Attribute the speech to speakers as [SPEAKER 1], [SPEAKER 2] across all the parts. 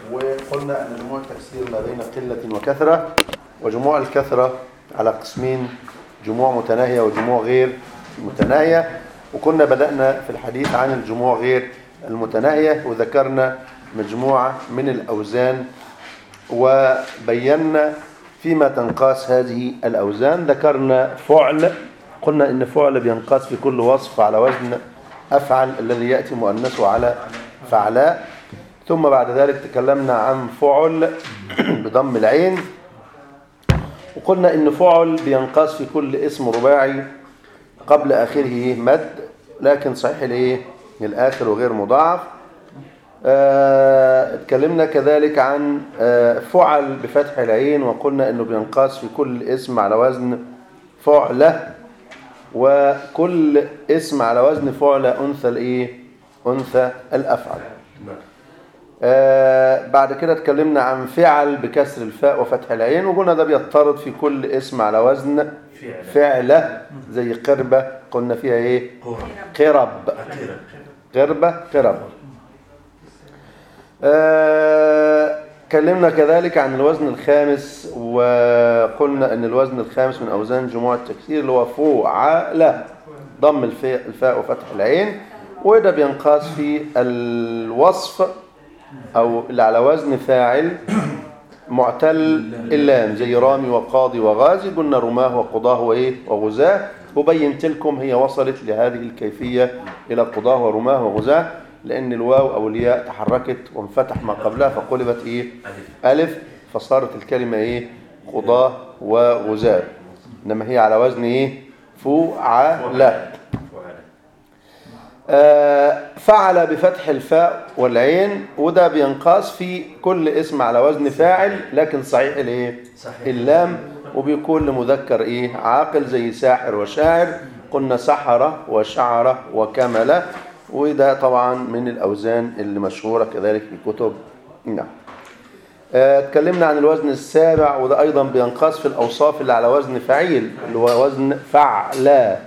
[SPEAKER 1] وقلنا أن جموع التكسير ما بين قلة وكثرة وجموع الكثرة على قسمين جموع متناهية وجموع غير متناهية وكنا بدأنا في الحديث عن الجموع غير المتناهية وذكرنا مجموعة من الأوزان وبينا فيما تنقاس هذه الأوزان ذكرنا فعل قلنا إن فعل بينقاس في كل وصف على وزن أفعل الذي يأتي مؤنثه على فعلاء ثم بعد ذلك تكلمنا عن فعل بضم العين وقلنا إن فعل بينقاس في كل اسم رباعي قبل آخره مد لكن صحيح الإيه الآخر وغير مضاعف آه، اتكلمنا كذلك عن آه، فعل بفتح العين وقلنا انه بينقاس في كل اسم على وزن فعلة وكل اسم على وزن فعلة انثى الايه انثى الافعل آه، بعد كده اتكلمنا عن فعل بكسر الفاء وفتح العين وقلنا ده بيضطرد في كل اسم على وزن فعلة زي قربة قلنا فيها ايه قرب قربة قرب آه، كلمنا كذلك عن الوزن الخامس وقلنا ان الوزن الخامس من اوزان جموع التكسير اللي هو فوعل ضم الفاء الفاء وفتح العين وده بينقاس في الوصف او اللي على وزن فاعل معتل اللام زي رامي وقاضي وغازي قلنا رماه وقضاه وايه وغزاه وبينت لكم هي وصلت لهذه الكيفية الى قضاه ورماه وغزاه لأن الواو أو الياء تحركت وانفتح ما قبلها فقلبت إيه ألف فصارت الكلمة إيه قضاة وغزاة إنما هي على وزن إيه فعل آه فعل بفتح الفاء والعين وده بينقاس في كل اسم على وزن فاعل لكن صحيح الايه اللام وبيكون لمذكر ايه عاقل زي ساحر وشاعر قلنا سحرة وشعرة وكملة وده طبعا من الأوزان اللي مشهورة كذلك في كتب نعم آه، اتكلمنا عن الوزن السابع وده أيضا بينقاس في الأوصاف اللي على وزن فعيل اللي هو وزن فعلا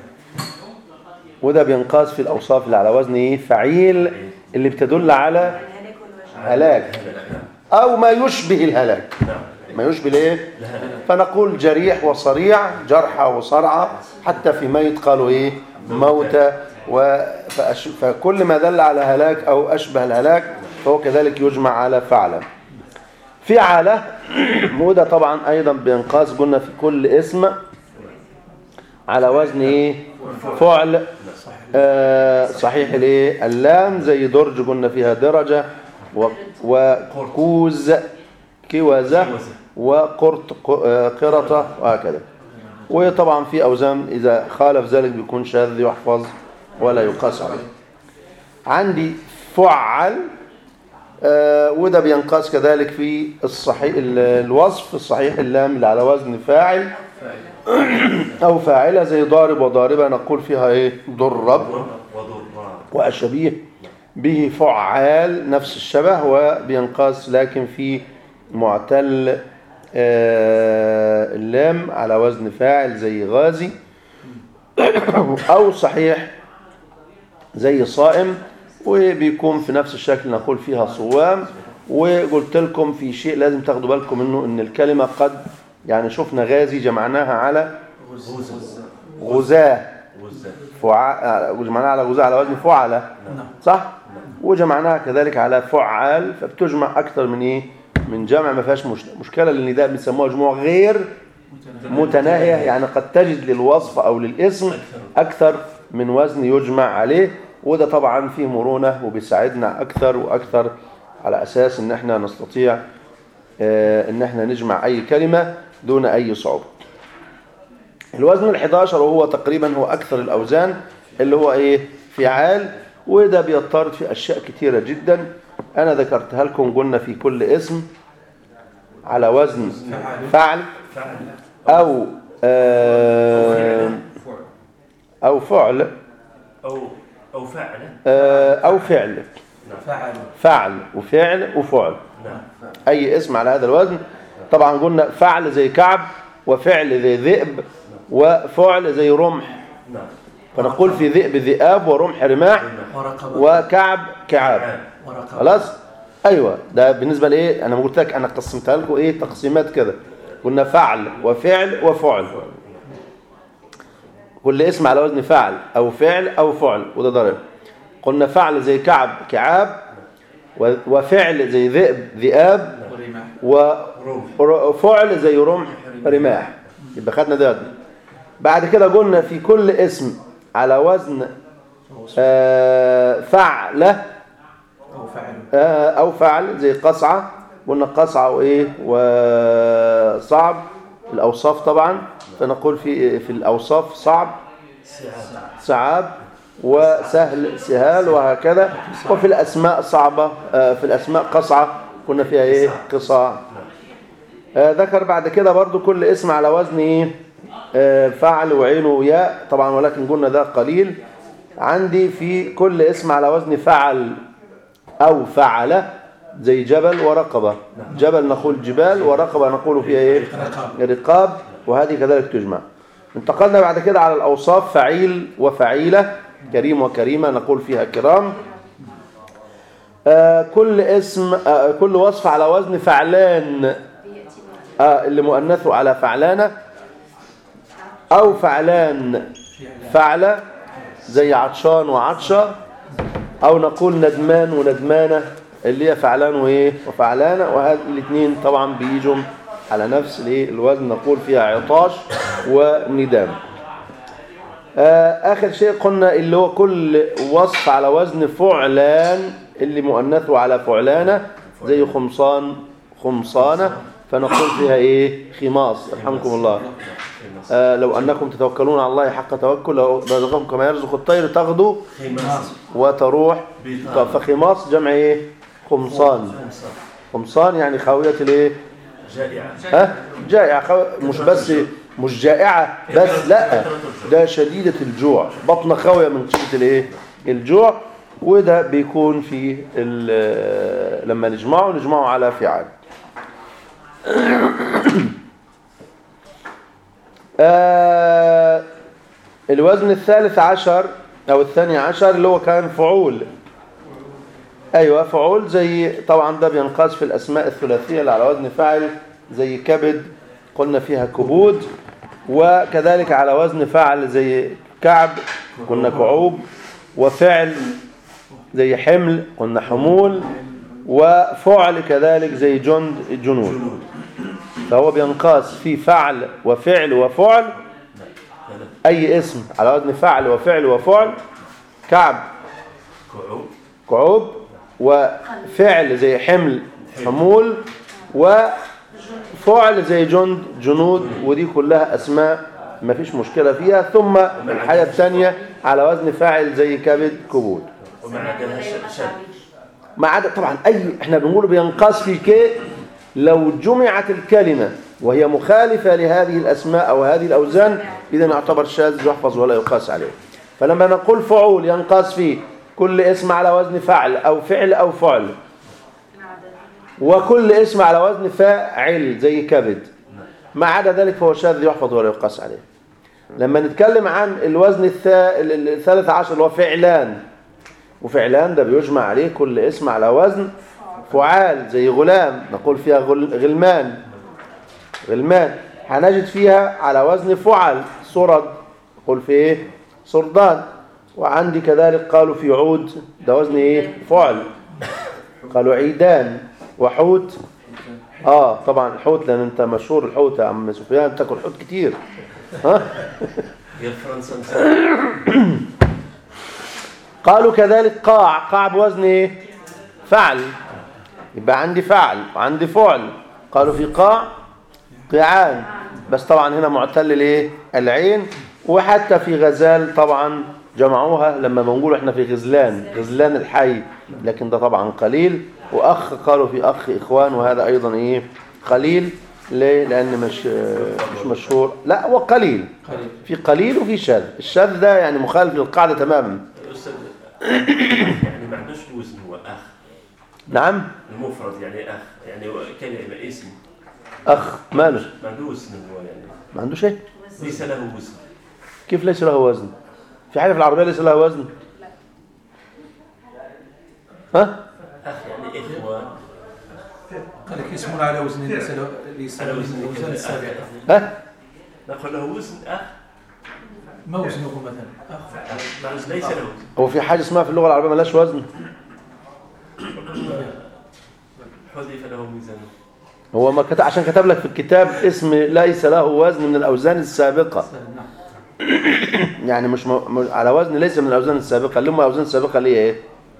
[SPEAKER 1] وده بينقاس في الأوصاف اللي على وزن إيه؟ فعيل اللي بتدل على هلاك أو ما يشبه الهلاك ما يشبه الايه فنقول جريح وصريع جرحى وصرعى حتى في ميت قالوا ايه موتى وفأش... فكل ما دل على هلاك أو أشبه الهلاك فهو كذلك يجمع على فعلا فعلة وده طبعا أيضا بينقاس قلنا في كل اسم على وزن إيه فعل آه صحيح الايه اللام زي درج قلنا فيها درجة و... وكوز كوزة وقرط قرطة وهكذا وطبعا في أوزان إذا خالف ذلك بيكون شاذ يحفظ ولا يقاس عليه عندي فعل آه وده بينقاس كذلك في الصحيح الوصف الصحيح اللام اللي على وزن فاعل أو فاعلة زي ضارب وضاربة نقول فيها إيه ضرب وأشبيه به فعال نفس الشبه وبينقاس لكن في معتل آه اللام على وزن فاعل زي غازي أو صحيح زي صائم وبيكون في نفس الشكل نقول فيها صوام وقلت لكم في شيء لازم تاخدوا بالكم منه ان الكلمة قد يعني شفنا غازي جمعناها على غزاة فع... جمعناها على غزاة على وزن فعلة صح وجمعناها كذلك على فعال فبتجمع اكثر من ايه من جمع ما فيهاش مش... مشكلة لان ده بيسموها جموع غير متناهية يعني قد تجد للوصف او للاسم اكثر من وزن يجمع عليه وده طبعا فيه مرونة وبيساعدنا أكثر وأكثر على أساس إن احنا نستطيع اه إن احنا نجمع أي كلمة دون أي صعوبة الوزن ال11 وهو تقريبا هو أكثر الأوزان اللي هو إيه فعال وده بيضطرد في أشياء كتيرة جدا أنا ذكرتها لكم قلنا في كل اسم على وزن فعل أو اه أو فعل
[SPEAKER 2] أو أو فعل
[SPEAKER 1] أو فعل
[SPEAKER 2] فعل
[SPEAKER 1] فعل وفعل وفعل
[SPEAKER 2] نعم
[SPEAKER 1] أي اسم على هذا الوزن طبعا قلنا فعل زي كعب وفعل زي ذئب وفعل زي رمح
[SPEAKER 2] نعم
[SPEAKER 1] فنقول في ذئب ذئاب ورمح رماح
[SPEAKER 3] ورقبة
[SPEAKER 1] وكعب كعاب
[SPEAKER 3] ورقبة
[SPEAKER 1] خلاص ايوه ده بالنسبه لايه انا قلت لك انا قسمتها لكم ايه تقسيمات كده قلنا فعل وفعل وفعل كل اسم على وزن فعل او فعل او فعل وده ضرب قلنا فعل زي كعب كعاب و- وفعل زي ذئب ذئاب
[SPEAKER 2] رمح
[SPEAKER 1] وفعل زي رمح رماح يبقى خدنا ده بعد كده قلنا في كل اسم على وزن آه، فعله
[SPEAKER 2] أو فعل
[SPEAKER 1] آه، او فعل زي قصعه قلنا قصعه وايه وصعب الاوصاف طبعا فنقول في في الاوصاف صعب صعاب وسهل سهال وهكذا وفي الاسماء صعبه آه، في الاسماء قصعه كنا فيها ايه قصاع آه، ذكر بعد كده برضو كل اسم على وزن ايه آه، فعل وعين وياء طبعا ولكن قلنا ده قليل عندي في كل اسم على وزن فعل أو فعل زي جبل ورقبة جبل نقول جبال ورقبة نقول فيها إيه رقاب وهذه كذلك تجمع انتقلنا بعد كده على الأوصاف فعيل وفعيلة كريم وكريمة نقول فيها كرام آه كل اسم آه كل وصف على وزن فعلان آه اللي مؤنثه على فعلانة أو فعلان فعلة زي عطشان وعطشة أو نقول ندمان وندمانة اللي هي فعلان وإيه وفعلانة وهذه الاثنين طبعا بيجوا على نفس الإيه الوزن نقول فيها عطاش وندام آه آخر شيء قلنا اللي هو كل وصف على وزن فعلان اللي مؤنثه على فعلانة زي خمصان خمصانة فنقول فيها إيه خماص رحمكم الله آه لو أنكم تتوكلون على الله حق توكل لو رزقكم كما يرزق الطير تغدو
[SPEAKER 2] خماس
[SPEAKER 1] وتروح
[SPEAKER 2] بيطار.
[SPEAKER 1] فخماص جمع ايه خمصان خمصان يعني خاوية الايه
[SPEAKER 2] جائعة
[SPEAKER 1] ها جائعة خو... مش بس مش جائعة بس لا ده شديدة الجوع بطن خاوية من شدة الايه الجوع وده بيكون في ال- لما نجمعه نجمعه على فعال آه الوزن الثالث عشر او الثاني عشر اللي هو كان فعول ايوه فعول زي طبعا ده بينقاس في الاسماء الثلاثيه اللي على وزن فاعل زي كبد قلنا فيها كبود وكذلك على وزن فعل زي كعب قلنا كعوب وفعل زي حمل قلنا حمول وفعل كذلك زي جند جنود فهو بينقاس في فعل وفعل وفعل أي اسم على وزن فعل وفعل وفعل كعب
[SPEAKER 2] كعوب
[SPEAKER 1] كعوب وفعل زي حمل حمول وفعل زي جند جنود ودي كلها أسماء ما فيش مشكلة فيها ثم الحاجة الثانية على وزن فاعل زي كبد كبود
[SPEAKER 2] ومع عندها ش- شد
[SPEAKER 1] ما عدا طبعا أي احنا بنقول بينقاس في كي لو جمعت الكلمة وهي مخالفة لهذه الأسماء أو هذه الأوزان إذا يعتبر شاذ يحفظ ولا يقاس عليه فلما نقول فعول ينقاس فيه كل اسم على وزن فعل أو فعل أو فعل وكل اسم على وزن فاعل زي كبد ما عدا ذلك فهو شاذ يحفظ ولا يقاس عليه لما نتكلم عن الوزن الثا- ال- ال- الثالث عشر اللي هو فعلان وفعلان ده بيجمع عليه كل اسم على وزن فعال زي غلام نقول فيها غل- غلمان غلمان هنجد فيها على وزن فعل صرد نقول في ايه صردان وعندي كذلك قالوا في عود ده وزن ايه فعل قالوا عيدان وحوت اه طبعا الحوت لان انت مشهور الحوت يا عم سفيان بتاكل حوت كتير ها
[SPEAKER 2] هي الفرنسا نساء
[SPEAKER 1] قالوا كذلك قاع قاع بوزن ايه فعل يبقى عندي فعل وعندي فعل قالوا في قاع قيعان بس طبعا هنا معتل الايه العين وحتى في غزال طبعا جمعوها لما بنقول احنا في غزلان غزلان الحي لكن ده طبعا قليل واخ قالوا في اخ اخوان وهذا ايضا ايه قليل ليه لان مش مش مشهور لا هو قليل في قليل وفي شاذ الشاذ ده يعني مخالف للقاعده تماما
[SPEAKER 2] أستاذ يعني ما عندوش وزن هو أخ
[SPEAKER 1] نعم
[SPEAKER 2] المفرد يعني أخ يعني هو كلمة اسم
[SPEAKER 1] اخ ماله
[SPEAKER 2] ما عنده وزن هو يعني
[SPEAKER 1] ما عنده شيء
[SPEAKER 2] ليس له وزن
[SPEAKER 1] كيف ليس له وزن في حاجه في العربيه ليس لها وزن ها
[SPEAKER 2] أخ يعني يعني إخوان
[SPEAKER 3] قال لك اسم على وزن ليس له ليس
[SPEAKER 2] على
[SPEAKER 3] له
[SPEAKER 2] وزن
[SPEAKER 3] الوزن السابقة
[SPEAKER 1] ها
[SPEAKER 2] نقول له وزن أخ
[SPEAKER 3] ما وزنه مثلا أخ
[SPEAKER 2] مع وزن ليس له وزن
[SPEAKER 1] هو في حاجة اسمها في اللغة العربية ملاش وزن
[SPEAKER 2] حذف له ميزان
[SPEAKER 1] هو ما كتب عشان كتب لك في الكتاب اسم ليس له وزن من الأوزان السابقة
[SPEAKER 3] نعم
[SPEAKER 1] يعني مش م... م- على وزن ليس من الأوزان السابقة اللي هم الأوزان السابقة اللي هي إيه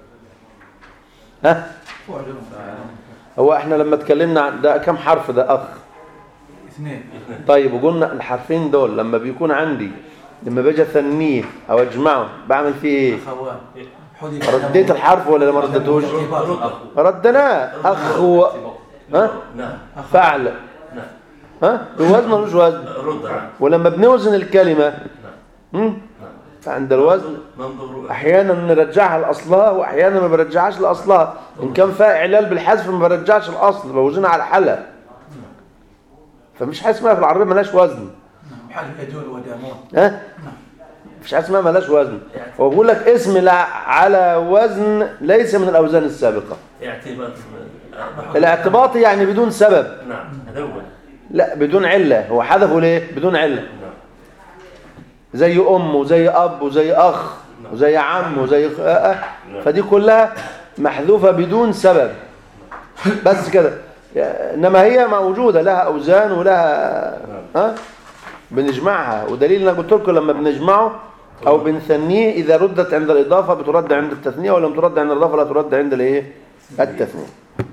[SPEAKER 1] ها
[SPEAKER 3] فعل فاعل
[SPEAKER 1] هو احنا لما اتكلمنا عن ده كم حرف ده أخ
[SPEAKER 3] اثنين
[SPEAKER 1] طيب وقلنا الحرفين دول لما بيكون عندي لما باجي اثنيه او اجمعه بعمل فيه ايه
[SPEAKER 3] أخوان حذف
[SPEAKER 1] رديت الحرف ولا ما رديتوش
[SPEAKER 3] ارتباط
[SPEAKER 1] ردناه اخ و... ها
[SPEAKER 2] نعم
[SPEAKER 1] فعل
[SPEAKER 2] نعم
[SPEAKER 1] ها الوزن ملوش وزن
[SPEAKER 2] رضع
[SPEAKER 1] ولما بنوزن الكلمة هم؟ عند الوزن
[SPEAKER 2] منظور
[SPEAKER 1] احيانا نرجعها لاصلها واحيانا ما برجعهاش لاصلها ان كان فيها اعلال بالحذف ما برجعش الاصل بوزنها على حالها فمش حاجه اسمها في العربيه ملهاش وزن
[SPEAKER 3] حال يدول ودامون
[SPEAKER 1] ها مفيش حاجه اسمها ملهاش وزن هو بيقول لك اسم لا على وزن ليس من الاوزان السابقه
[SPEAKER 2] اعتباط
[SPEAKER 1] الاعتباطي يعني بدون سبب
[SPEAKER 2] نعم هذا هو
[SPEAKER 1] لا بدون عله هو حذفه ليه بدون عله
[SPEAKER 2] نعم
[SPEAKER 1] زي ام وزي اب وزي اخ وزي عم وزي خ... آه، آه. فدي كلها محذوفه بدون سبب بس كده يا- انما هي موجوده لها اوزان ولها ها بنجمعها ودليل انا قلت لكم لما بنجمعه او بنثنيه اذا ردت عند الاضافه بترد عند التثنيه ولم ترد عند الاضافه لا ترد عند الايه التثنيه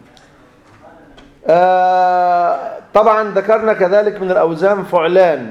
[SPEAKER 1] آه طبعا ذكرنا كذلك من الاوزان فعلان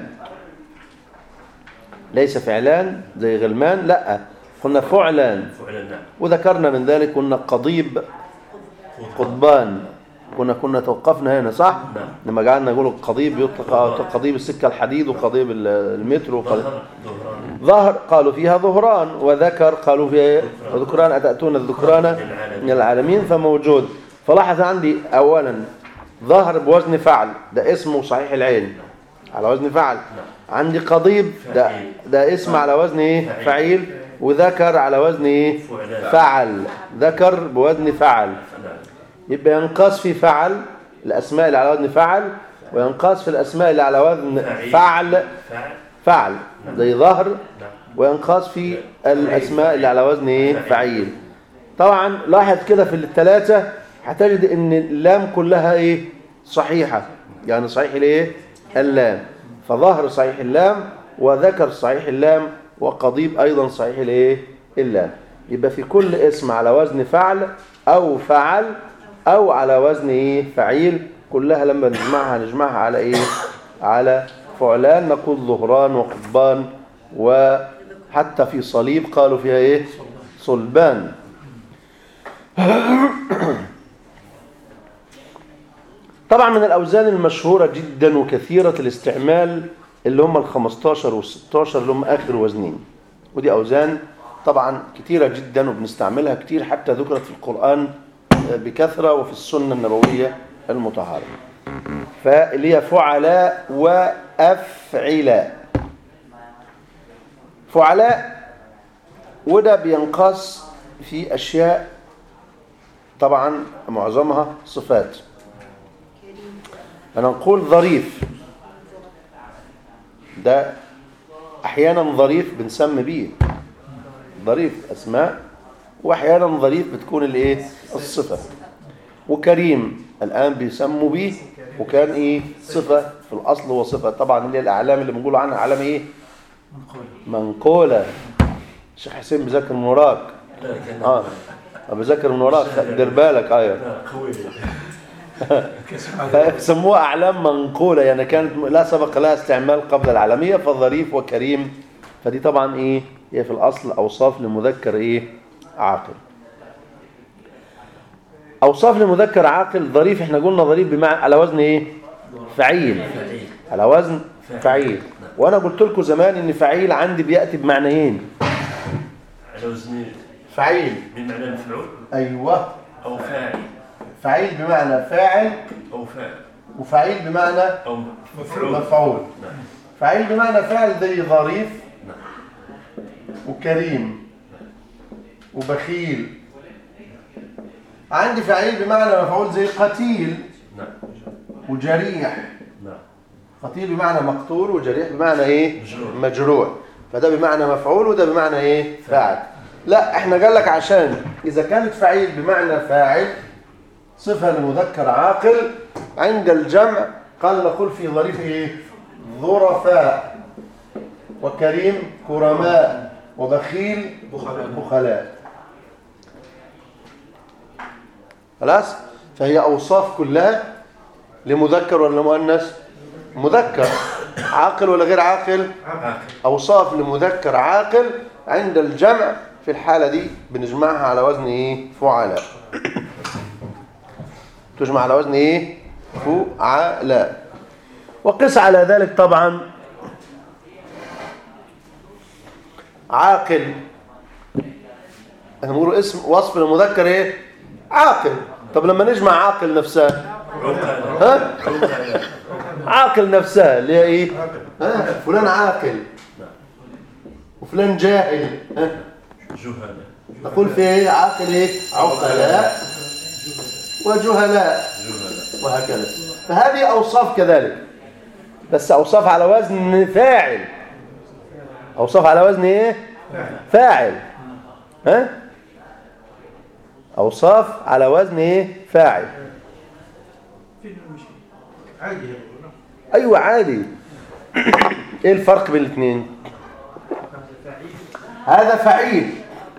[SPEAKER 1] ليس فعلان زي غلمان لا قلنا فعلان
[SPEAKER 2] فعلا نعم
[SPEAKER 1] وذكرنا من ذلك قلنا قضيب قضبان كنا كنا توقفنا هنا صح
[SPEAKER 2] نعم.
[SPEAKER 1] لما قعدنا نقول القضيب يطلق قضيب السكه الحديد وقضيب ال- المتر وقضيب
[SPEAKER 2] ظهر ظهران
[SPEAKER 1] ظهر قالوا فيها ظهران وذكر قالوا فيها ذكران أتأتون الذكران من العالمين فموجود فلاحظ عندي أولا ظهر بوزن فعل ده اسمه صحيح العين على وزن فعل عندي قضيب ده ده اسم على وزن ايه فعيل وذكر على وزن ايه
[SPEAKER 2] فعلان.
[SPEAKER 1] فعل ذكر بوزن فعل
[SPEAKER 2] نعم
[SPEAKER 1] يبقى ينقص في فعل الأسماء اللي على وزن فعل وينقص في الأسماء اللي على وزن فعل
[SPEAKER 2] فعل
[SPEAKER 1] فعل زي ظهر
[SPEAKER 2] نعم
[SPEAKER 1] وينقص في الأسماء اللي على وزن إيه؟ فعيل طبعا لاحظ كده في الثلاثة هتجد ان اللام كلها ايه صحيحة يعني صحيح الايه اللام فظهر صحيح اللام وذكر صحيح اللام وقضيب ايضا صحيح الايه اللام يبقى في كل اسم على وزن فعل او فعل او على وزن ايه فعيل كلها لما نجمعها نجمعها على ايه على فعلان نقول ظهران وقضبان وحتى في صليب قالوا فيها ايه صلبان طبعا من الأوزان المشهورة جدا وكثيرة الاستعمال اللي هم ال 15 وال 16 اللي هم آخر وزنين ودي أوزان طبعا كثيرة جدا وبنستعملها كتير حتى ذكرت في القرآن بكثرة وفي السنة النبوية المطهرة فاللي هي فعلاء وأفعلاء فعلاء وده بينقص في أشياء طبعا معظمها صفات أنا نقول ظريف ده أحيانا ظريف بنسمي بيه ظريف أسماء وأحيانا ظريف بتكون الإيه الصفة وكريم الآن بيسموا بيه وكان إيه صفة في الأصل وصفة طبعا اللي هي الأعلام اللي بنقولوا عنها أعلام إيه
[SPEAKER 3] منقول
[SPEAKER 1] منقولة الشيخ حسين بذاكر من وراك
[SPEAKER 2] لا كان
[SPEAKER 1] اه بذاكر من وراك دير بالك ايوه
[SPEAKER 2] لا، قوي
[SPEAKER 1] فسموها اعلام منقوله يعني كانت لا سبق لها استعمال قبل العالميه فظريف وكريم فدي طبعا ايه هي في الاصل اوصاف لمذكر ايه عاقل اوصاف لمذكر عاقل ظريف احنا قلنا ظريف بمعنى على وزن ايه فعيل
[SPEAKER 2] فعيل
[SPEAKER 1] على وزن فعيل وانا قلت لكم زمان ان فعيل عندي بياتي بمعنيين
[SPEAKER 2] على وزن
[SPEAKER 1] فعيل
[SPEAKER 2] بمعنى مفعول
[SPEAKER 1] ايوه
[SPEAKER 2] أو فاعل
[SPEAKER 1] فعيل بمعنى فاعل
[SPEAKER 2] أو فاعل
[SPEAKER 1] وفعيل بمعنى
[SPEAKER 2] أو مفعول
[SPEAKER 1] مفعول
[SPEAKER 2] نعم
[SPEAKER 1] فعيل بمعنى فاعل زي ظريف
[SPEAKER 2] نعم
[SPEAKER 1] وكريم وبخيل عندي فعيل بمعنى مفعول زي قتيل
[SPEAKER 2] نعم
[SPEAKER 1] وجريح
[SPEAKER 2] نعم
[SPEAKER 1] قتيل بمعنى مقتول وجريح بمعنى ايه
[SPEAKER 2] مجروح.
[SPEAKER 1] مجروح فده بمعنى مفعول وده بمعنى ايه فاعل لا احنا قال لك عشان اذا كانت فعيل بمعنى فاعل صفة لمذكر عاقل عند الجمع قال نقول في ظريف ايه ظرفاء وكريم كرماء وبخيل
[SPEAKER 3] بخلاء.
[SPEAKER 1] بخلاء خلاص فهي اوصاف كلها لمذكر ولا مؤنث مذكر عاقل ولا غير عاقل
[SPEAKER 2] عاقل
[SPEAKER 1] اوصاف لمذكر عاقل عند الجمع في الحالة دي بنجمعها على وزن ايه فعلاء تجمع على وزن ايه فعلاء وقس على ذلك طبعا عاقل احنا بنقول اسم وصف للمذكر ايه عاقل طب لما نجمع عاقل نفسها
[SPEAKER 2] عقلاء
[SPEAKER 1] ها
[SPEAKER 2] عقلاء
[SPEAKER 1] عاقل نفسها اللي هي ايه ها فلان عاقل وفلان جاهل ها
[SPEAKER 2] جهلاء
[SPEAKER 1] نقول في ايه عاقل ايه عقلاء وجهلاء
[SPEAKER 2] جهلاء
[SPEAKER 1] وهكذا فهذه اوصاف كذلك بس اوصاف على وزن فاعل اوصاف على وزن ايه فاعل ها اوصاف على وزن ايه فاعل
[SPEAKER 3] فين المشكلة عادي هذا
[SPEAKER 1] ايوه عادي ايه الفرق بين الاثنين هذا فعيل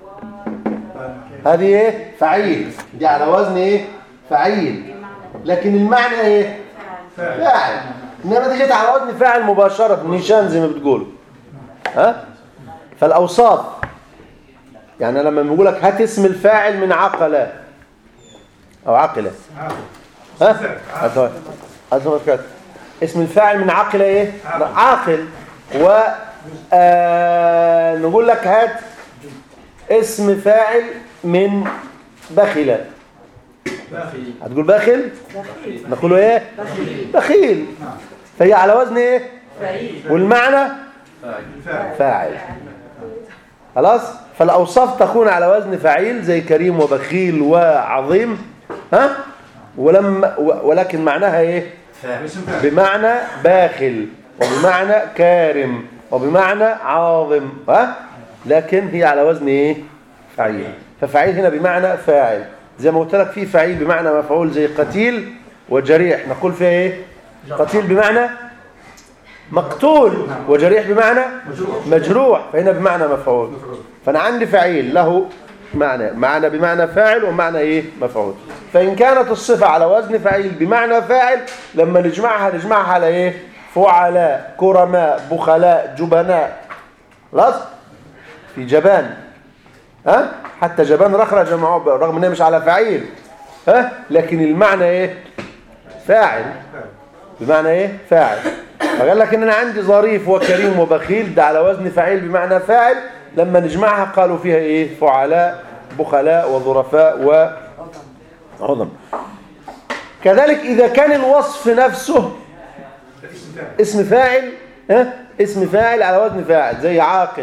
[SPEAKER 1] هذه ايه فعيل دي على وزن ايه فعيل لكن المعنى ايه فاعل انما دي جت على وزن فاعل مباشره نيشان زي ما بتقول ها فالاوصاف يعني لما بنقول لك هات اسم الفاعل من عقله او عقله ها هات هات كده. اسم الفاعل من عقله ايه عاقل و آه نقول لك هات اسم فاعل من بخيل
[SPEAKER 3] باخي
[SPEAKER 1] هتقول باخل نقول ايه بخيل فهي على وزن ايه والمعنى
[SPEAKER 3] الفاعل
[SPEAKER 1] فاعل خلاص فالاوصاف تكون على وزن فعيل زي كريم وبخيل وعظيم ها ولما ولكن معناها ايه
[SPEAKER 3] اسم فاعل
[SPEAKER 1] بمعنى باخل وبمعنى كارم وبمعنى عاظم ها لكن هي على وزن ايه فعيل ففعيل هنا بمعنى فاعل زي ما قلت لك في فعيل بمعنى مفعول زي قتيل وجريح نقول فيها ايه قتيل بمعنى مقتول وجريح بمعنى مجروح فهنا بمعنى مفعول فانا عندي فعيل له معنى معنى بمعنى فاعل ومعنى ايه مفعول فان كانت الصفه على وزن فعيل بمعنى فاعل لما نجمعها نجمعها على ايه فعلاء كرماء بخلاء جبناء خلاص في جبان ها حتى جبان رخرة جمعوه رغم انه مش على فعيل ها لكن المعنى ايه فاعل بمعنى ايه فاعل فقال لك ان انا عندي ظريف وكريم وبخيل ده على وزن فعيل بمعنى فاعل لما نجمعها قالوا فيها ايه فعلاء بخلاء وظرفاء وعظم كذلك اذا كان الوصف نفسه
[SPEAKER 3] اسم فاعل
[SPEAKER 1] اسم فاعل ها اسم فاعل على وزن فاعل زي عاقل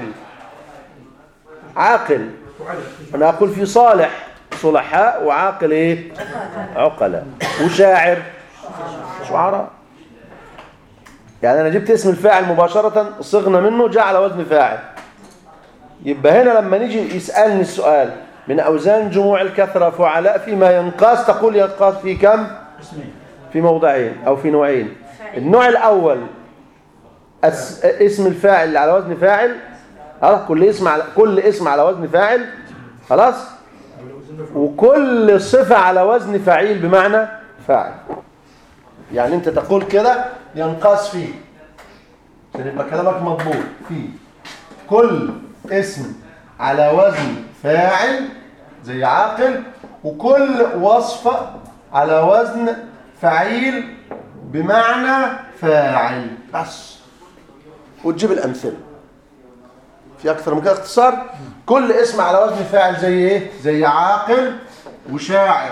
[SPEAKER 1] عاقل
[SPEAKER 3] فعل
[SPEAKER 1] انا اقول في صالح صلحاء وعاقل ايه عقلاء وشاعر شعراء يعني انا جبت اسم الفاعل مباشرة صغنا منه جاء على وزن فاعل يبقى هنا لما نيجي يسألني السؤال من اوزان جموع الكثرة فعلاء فيما ينقاس تقول ينقاس في كم
[SPEAKER 3] اسمين
[SPEAKER 1] في موضعين او في نوعين النوع الاول أس... اسم الفاعل اللي على وزن فاعل خلاص كل اسم على كل اسم على وزن فاعل خلاص وكل صفة على وزن فعيل بمعنى فاعل يعني انت تقول كده ينقاس فيه عشان يبقى كلامك مضبوط فيه كل اسم على وزن فاعل زي عاقل وكل وصفة على وزن فعيل بمعنى فاعل بس وتجيب الأمثلة في أكثر من كده اختصار كل اسم على وزن فاعل زي إيه؟ زي عاقل وشاعر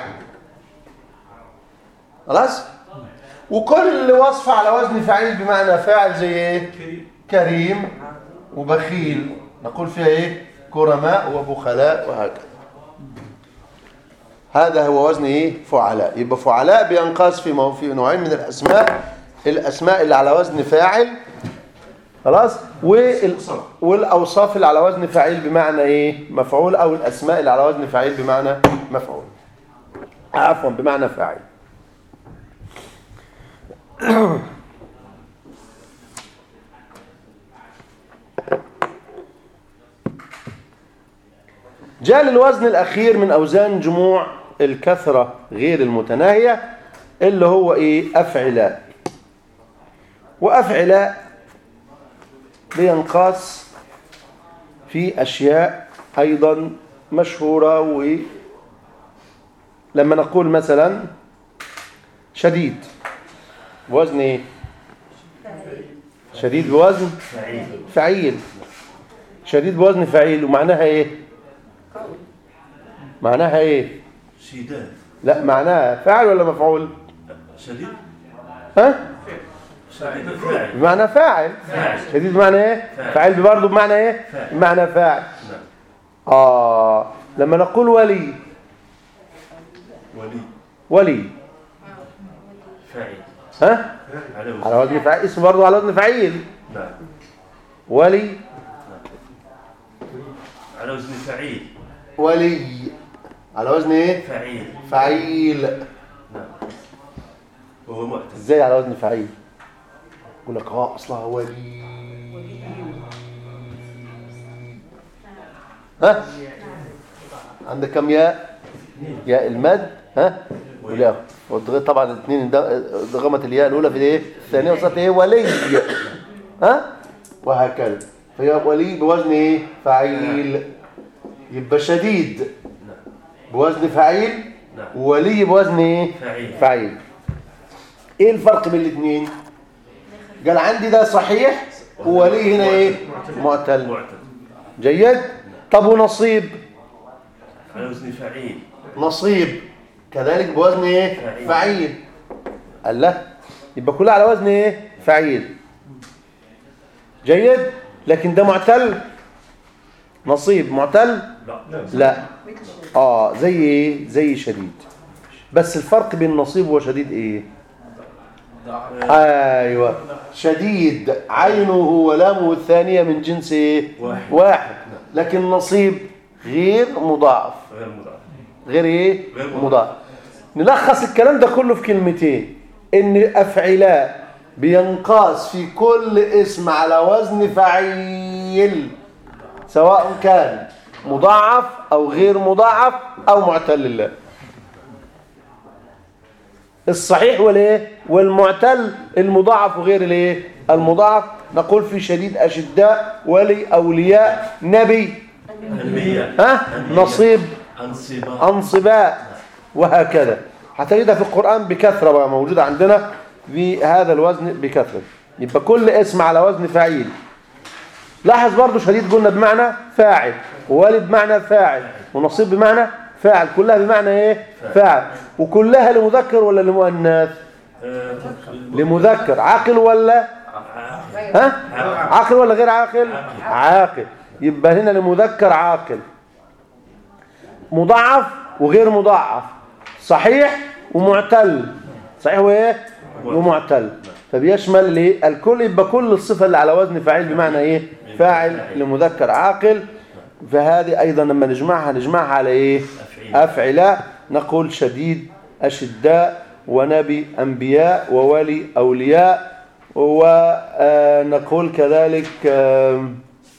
[SPEAKER 1] خلاص؟ وكل وصف على وزن فعيل بمعنى فاعل زي إيه؟
[SPEAKER 3] كريم
[SPEAKER 1] كريم وبخيل نقول فيها إيه؟ كرماء وبخلاء وهكذا هذا هو وزن ايه فعلاء يبقى فعلاء بينقاس في مو- في نوعين من الاسماء الاسماء اللي على وزن فاعل خلاص وال... والاوصاف اللي على وزن فاعل بمعنى ايه مفعول او الاسماء اللي على وزن فاعل بمعنى مفعول عفوا بمعنى فاعل جاء للوزن الأخير من أوزان جموع الكثرة غير المتناهية اللي هو إيه أفعلاء وأفعلاء بينقاس في أشياء أيضا مشهورة و لما نقول مثلا شديد بوزن إيه شديد بوزن
[SPEAKER 2] فعيل
[SPEAKER 1] فعيل شديد بوزن فعيل ومعناها ايه معناها ايه
[SPEAKER 2] شداد
[SPEAKER 1] لا معناها فاعل ولا مفعول
[SPEAKER 2] شديد
[SPEAKER 1] ها
[SPEAKER 2] شديد فاعل
[SPEAKER 1] بمعنى فاعل
[SPEAKER 2] فاعل
[SPEAKER 1] شديد بمعنى ايه
[SPEAKER 2] فاعل.
[SPEAKER 1] فاعل برضه بمعنى ايه
[SPEAKER 2] فاعل.
[SPEAKER 1] بمعنى فاعل
[SPEAKER 2] نعم
[SPEAKER 1] اه لما نقول ولي
[SPEAKER 2] ولي
[SPEAKER 1] ولي
[SPEAKER 2] فاعل
[SPEAKER 1] ها
[SPEAKER 2] على وزن
[SPEAKER 1] على وزن فاعل اسم برضه على وزن فعيل
[SPEAKER 2] نعم
[SPEAKER 1] ولي
[SPEAKER 2] على وزن فعيل
[SPEAKER 1] ولي على وزن ايه
[SPEAKER 2] فعيل
[SPEAKER 1] فعيل
[SPEAKER 2] نعم وهو معتز
[SPEAKER 1] ازاي على وزن فعيل يقول لك اه اصلها ولي ها عندك كم ياء ياء المد ها والياء والضغط طبعا الاثنين ضغمة الياء الاولى في الايه الثانيه وصلت ايه ولي ها وهكذا فهي ولي بوزن ايه فعيل يبقى شديد بوزن فعيل
[SPEAKER 2] نعم
[SPEAKER 1] وولي بوزن ايه
[SPEAKER 2] فعيل
[SPEAKER 1] فعيل ايه الفرق بين الاثنين قال عندي ده صحيح وولي هنا ايه معتل
[SPEAKER 2] معتز
[SPEAKER 1] جيد طب ونصيب
[SPEAKER 2] على وزن فعيل
[SPEAKER 1] نصيب كذلك بوزن ايه
[SPEAKER 2] فعيل.
[SPEAKER 1] فعيل قال لا يبقى كلها على وزن ايه فعيل جيد لكن ده معتل نصيب معتل
[SPEAKER 2] لا
[SPEAKER 1] لا اه زي ايه زي شديد بس الفرق بين نصيب وشديد ايه ايوه شديد عينه ولامه الثانيه من جنس ايه
[SPEAKER 2] واحد.
[SPEAKER 1] واحد لكن نصيب غير مضاعف
[SPEAKER 2] غير مضاعف
[SPEAKER 1] غير ايه
[SPEAKER 2] غير مضاعف.
[SPEAKER 1] مضاعف نلخص الكلام ده كله في كلمتين ان افعلاء بينقاس في كل اسم على وزن فعيل سواء كان مضاعف او غير مضاعف او معتل الله الصحيح والايه والمعتل المضاعف وغير الايه المضاعف نقول في شديد اشداء ولي اولياء نبي
[SPEAKER 2] أنبياء
[SPEAKER 1] ها
[SPEAKER 2] أنبياء.
[SPEAKER 1] نصيب
[SPEAKER 2] أنصباء
[SPEAKER 1] أنصباء وهكذا هتجدها في القرآن بكثرة بقى موجودة عندنا بهذا الوزن بكثرة يبقى كل اسم على وزن فعيل لاحظ برضو شديد قلنا بمعنى فاعل وولي بمعنى فاعل ونصيب بمعنى فاعل كلها بمعنى ايه فاعل وكلها لمذكر ولا لمؤنث
[SPEAKER 2] آه،
[SPEAKER 1] لمذكر عاقل ولا
[SPEAKER 2] عاقل.
[SPEAKER 1] ها عاقل ولا غير عاقل عاقل يبقى هنا لمذكر عاقل مضاعف وغير مضاعف صحيح ومعتل صحيح وايه ومعتل فبيشمل الايه الكل يبقى كل الصفه اللي على وزن فاعل بمعنى ايه فاعل لمذكر عاقل فهذه ايضا لما نجمعها نجمعها على ايه
[SPEAKER 2] أفعيل.
[SPEAKER 1] افعلاء نقول شديد اشداء ونبي انبياء وولي اولياء ونقول كذلك آم،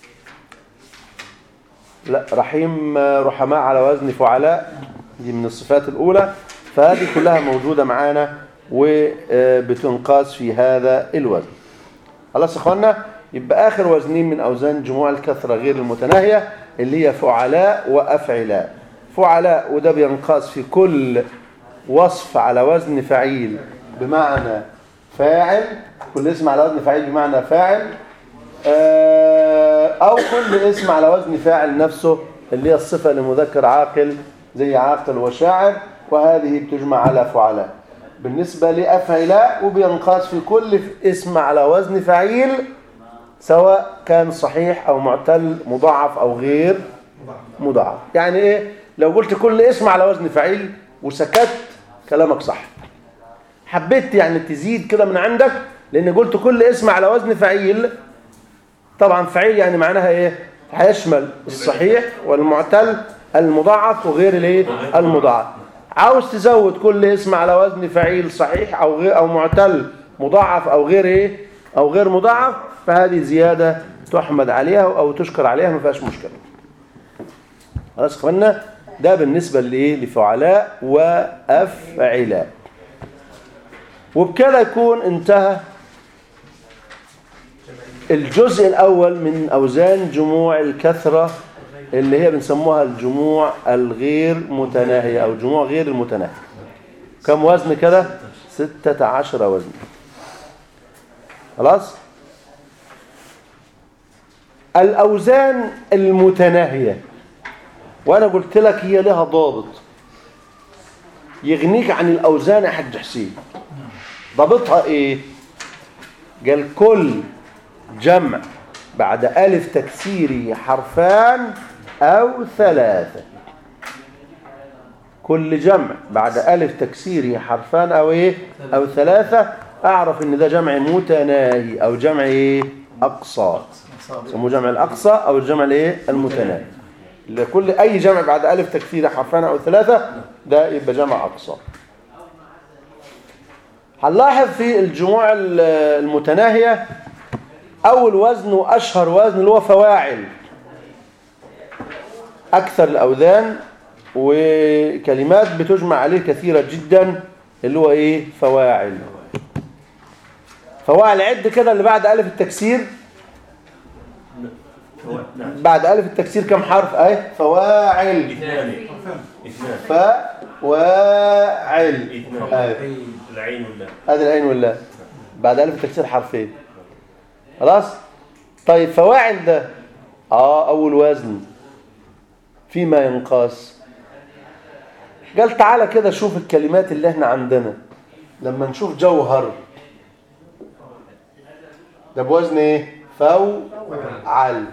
[SPEAKER 1] لا رحيم آه، رحماء على وزن فعلاء دي من الصفات الأولى فهذه كلها موجودة معانا وبتنقاس في هذا الوزن خلاص يا اخوانا يبقى آخر وزنين من أوزان جموع الكثرة غير المتناهية اللي هي فعلاء وأفعلاء فعلاء وده بينقاس في كل وصف على وزن فعيل بمعنى فاعل كل اسم على وزن فعيل بمعنى فاعل آه، أو كل اسم على وزن فاعل نفسه اللي هي الصفة لمذكر عاقل زي عاقل وشاعر وهذه بتجمع على فعلاء بالنسبة لأفعلاء وبينقاس في كل اسم على وزن فعيل سواء كان صحيح أو معتل مضاعف أو غير مضاعف يعني إيه لو قلت كل اسم على وزن فعيل وسكت كلامك صح حبيت يعني تزيد كده من عندك لان قلت كل اسم على وزن فعيل طبعا فعيل يعني معناها ايه هيشمل الصحيح والمعتل المضاعف وغير الايه المضاعف عاوز تزود كل اسم على وزن فعيل صحيح او غير او معتل مضاعف او غير ايه او غير مضاعف فهذه زياده تحمد عليها او تشكر عليها ما فيهاش مشكله خلاص يا اخوانا ده بالنسبه لايه لفعلاء وافعلاء وبكده يكون انتهى الجزء الأول من أوزان جموع الكثرة اللي هي بنسموها الجموع الغير متناهية أو جموع غير المتناهية كم وزن كده؟ ستة عشر وزن خلاص؟ الأوزان المتناهية وأنا قلت لك هي لها ضابط يغنيك عن الأوزان يا حاج حسين ضابطها إيه؟ قال كل جمع بعد ألف تكسيره حرفان أو ثلاثة كل جمع بعد ألف تكسيره حرفان أو إيه أو ثلاثة أعرف إن ده جمع متناهي أو جمع إيه أقصى يسموه جمع الأقصى أو الجمع الإيه المتناهي لكل أي جمع بعد ألف تكسيره حرفان أو ثلاثة ده يبقى جمع أقصى هنلاحظ في الجموع المتناهية أول وزن وأشهر وزن اللي هو فواعل أكثر الأوزان وكلمات بتجمع عليه كثيرة جدا اللي هو إيه فواعل فواعل عد كده اللي بعد ألف التكسير
[SPEAKER 2] نعم
[SPEAKER 1] بعد ألف التكسير كم حرف أي فواعل
[SPEAKER 2] اثنان اثنان
[SPEAKER 1] فواعل
[SPEAKER 2] اثنان
[SPEAKER 1] أي.
[SPEAKER 2] العين واللام
[SPEAKER 1] هذا العين والله بعد ألف التكسير حرفين خلاص طيب فواعل ده اه اول وزن فيما ينقاس قال تعالى كده شوف الكلمات اللي احنا عندنا لما نشوف جوهر ده بوزن ايه فوعل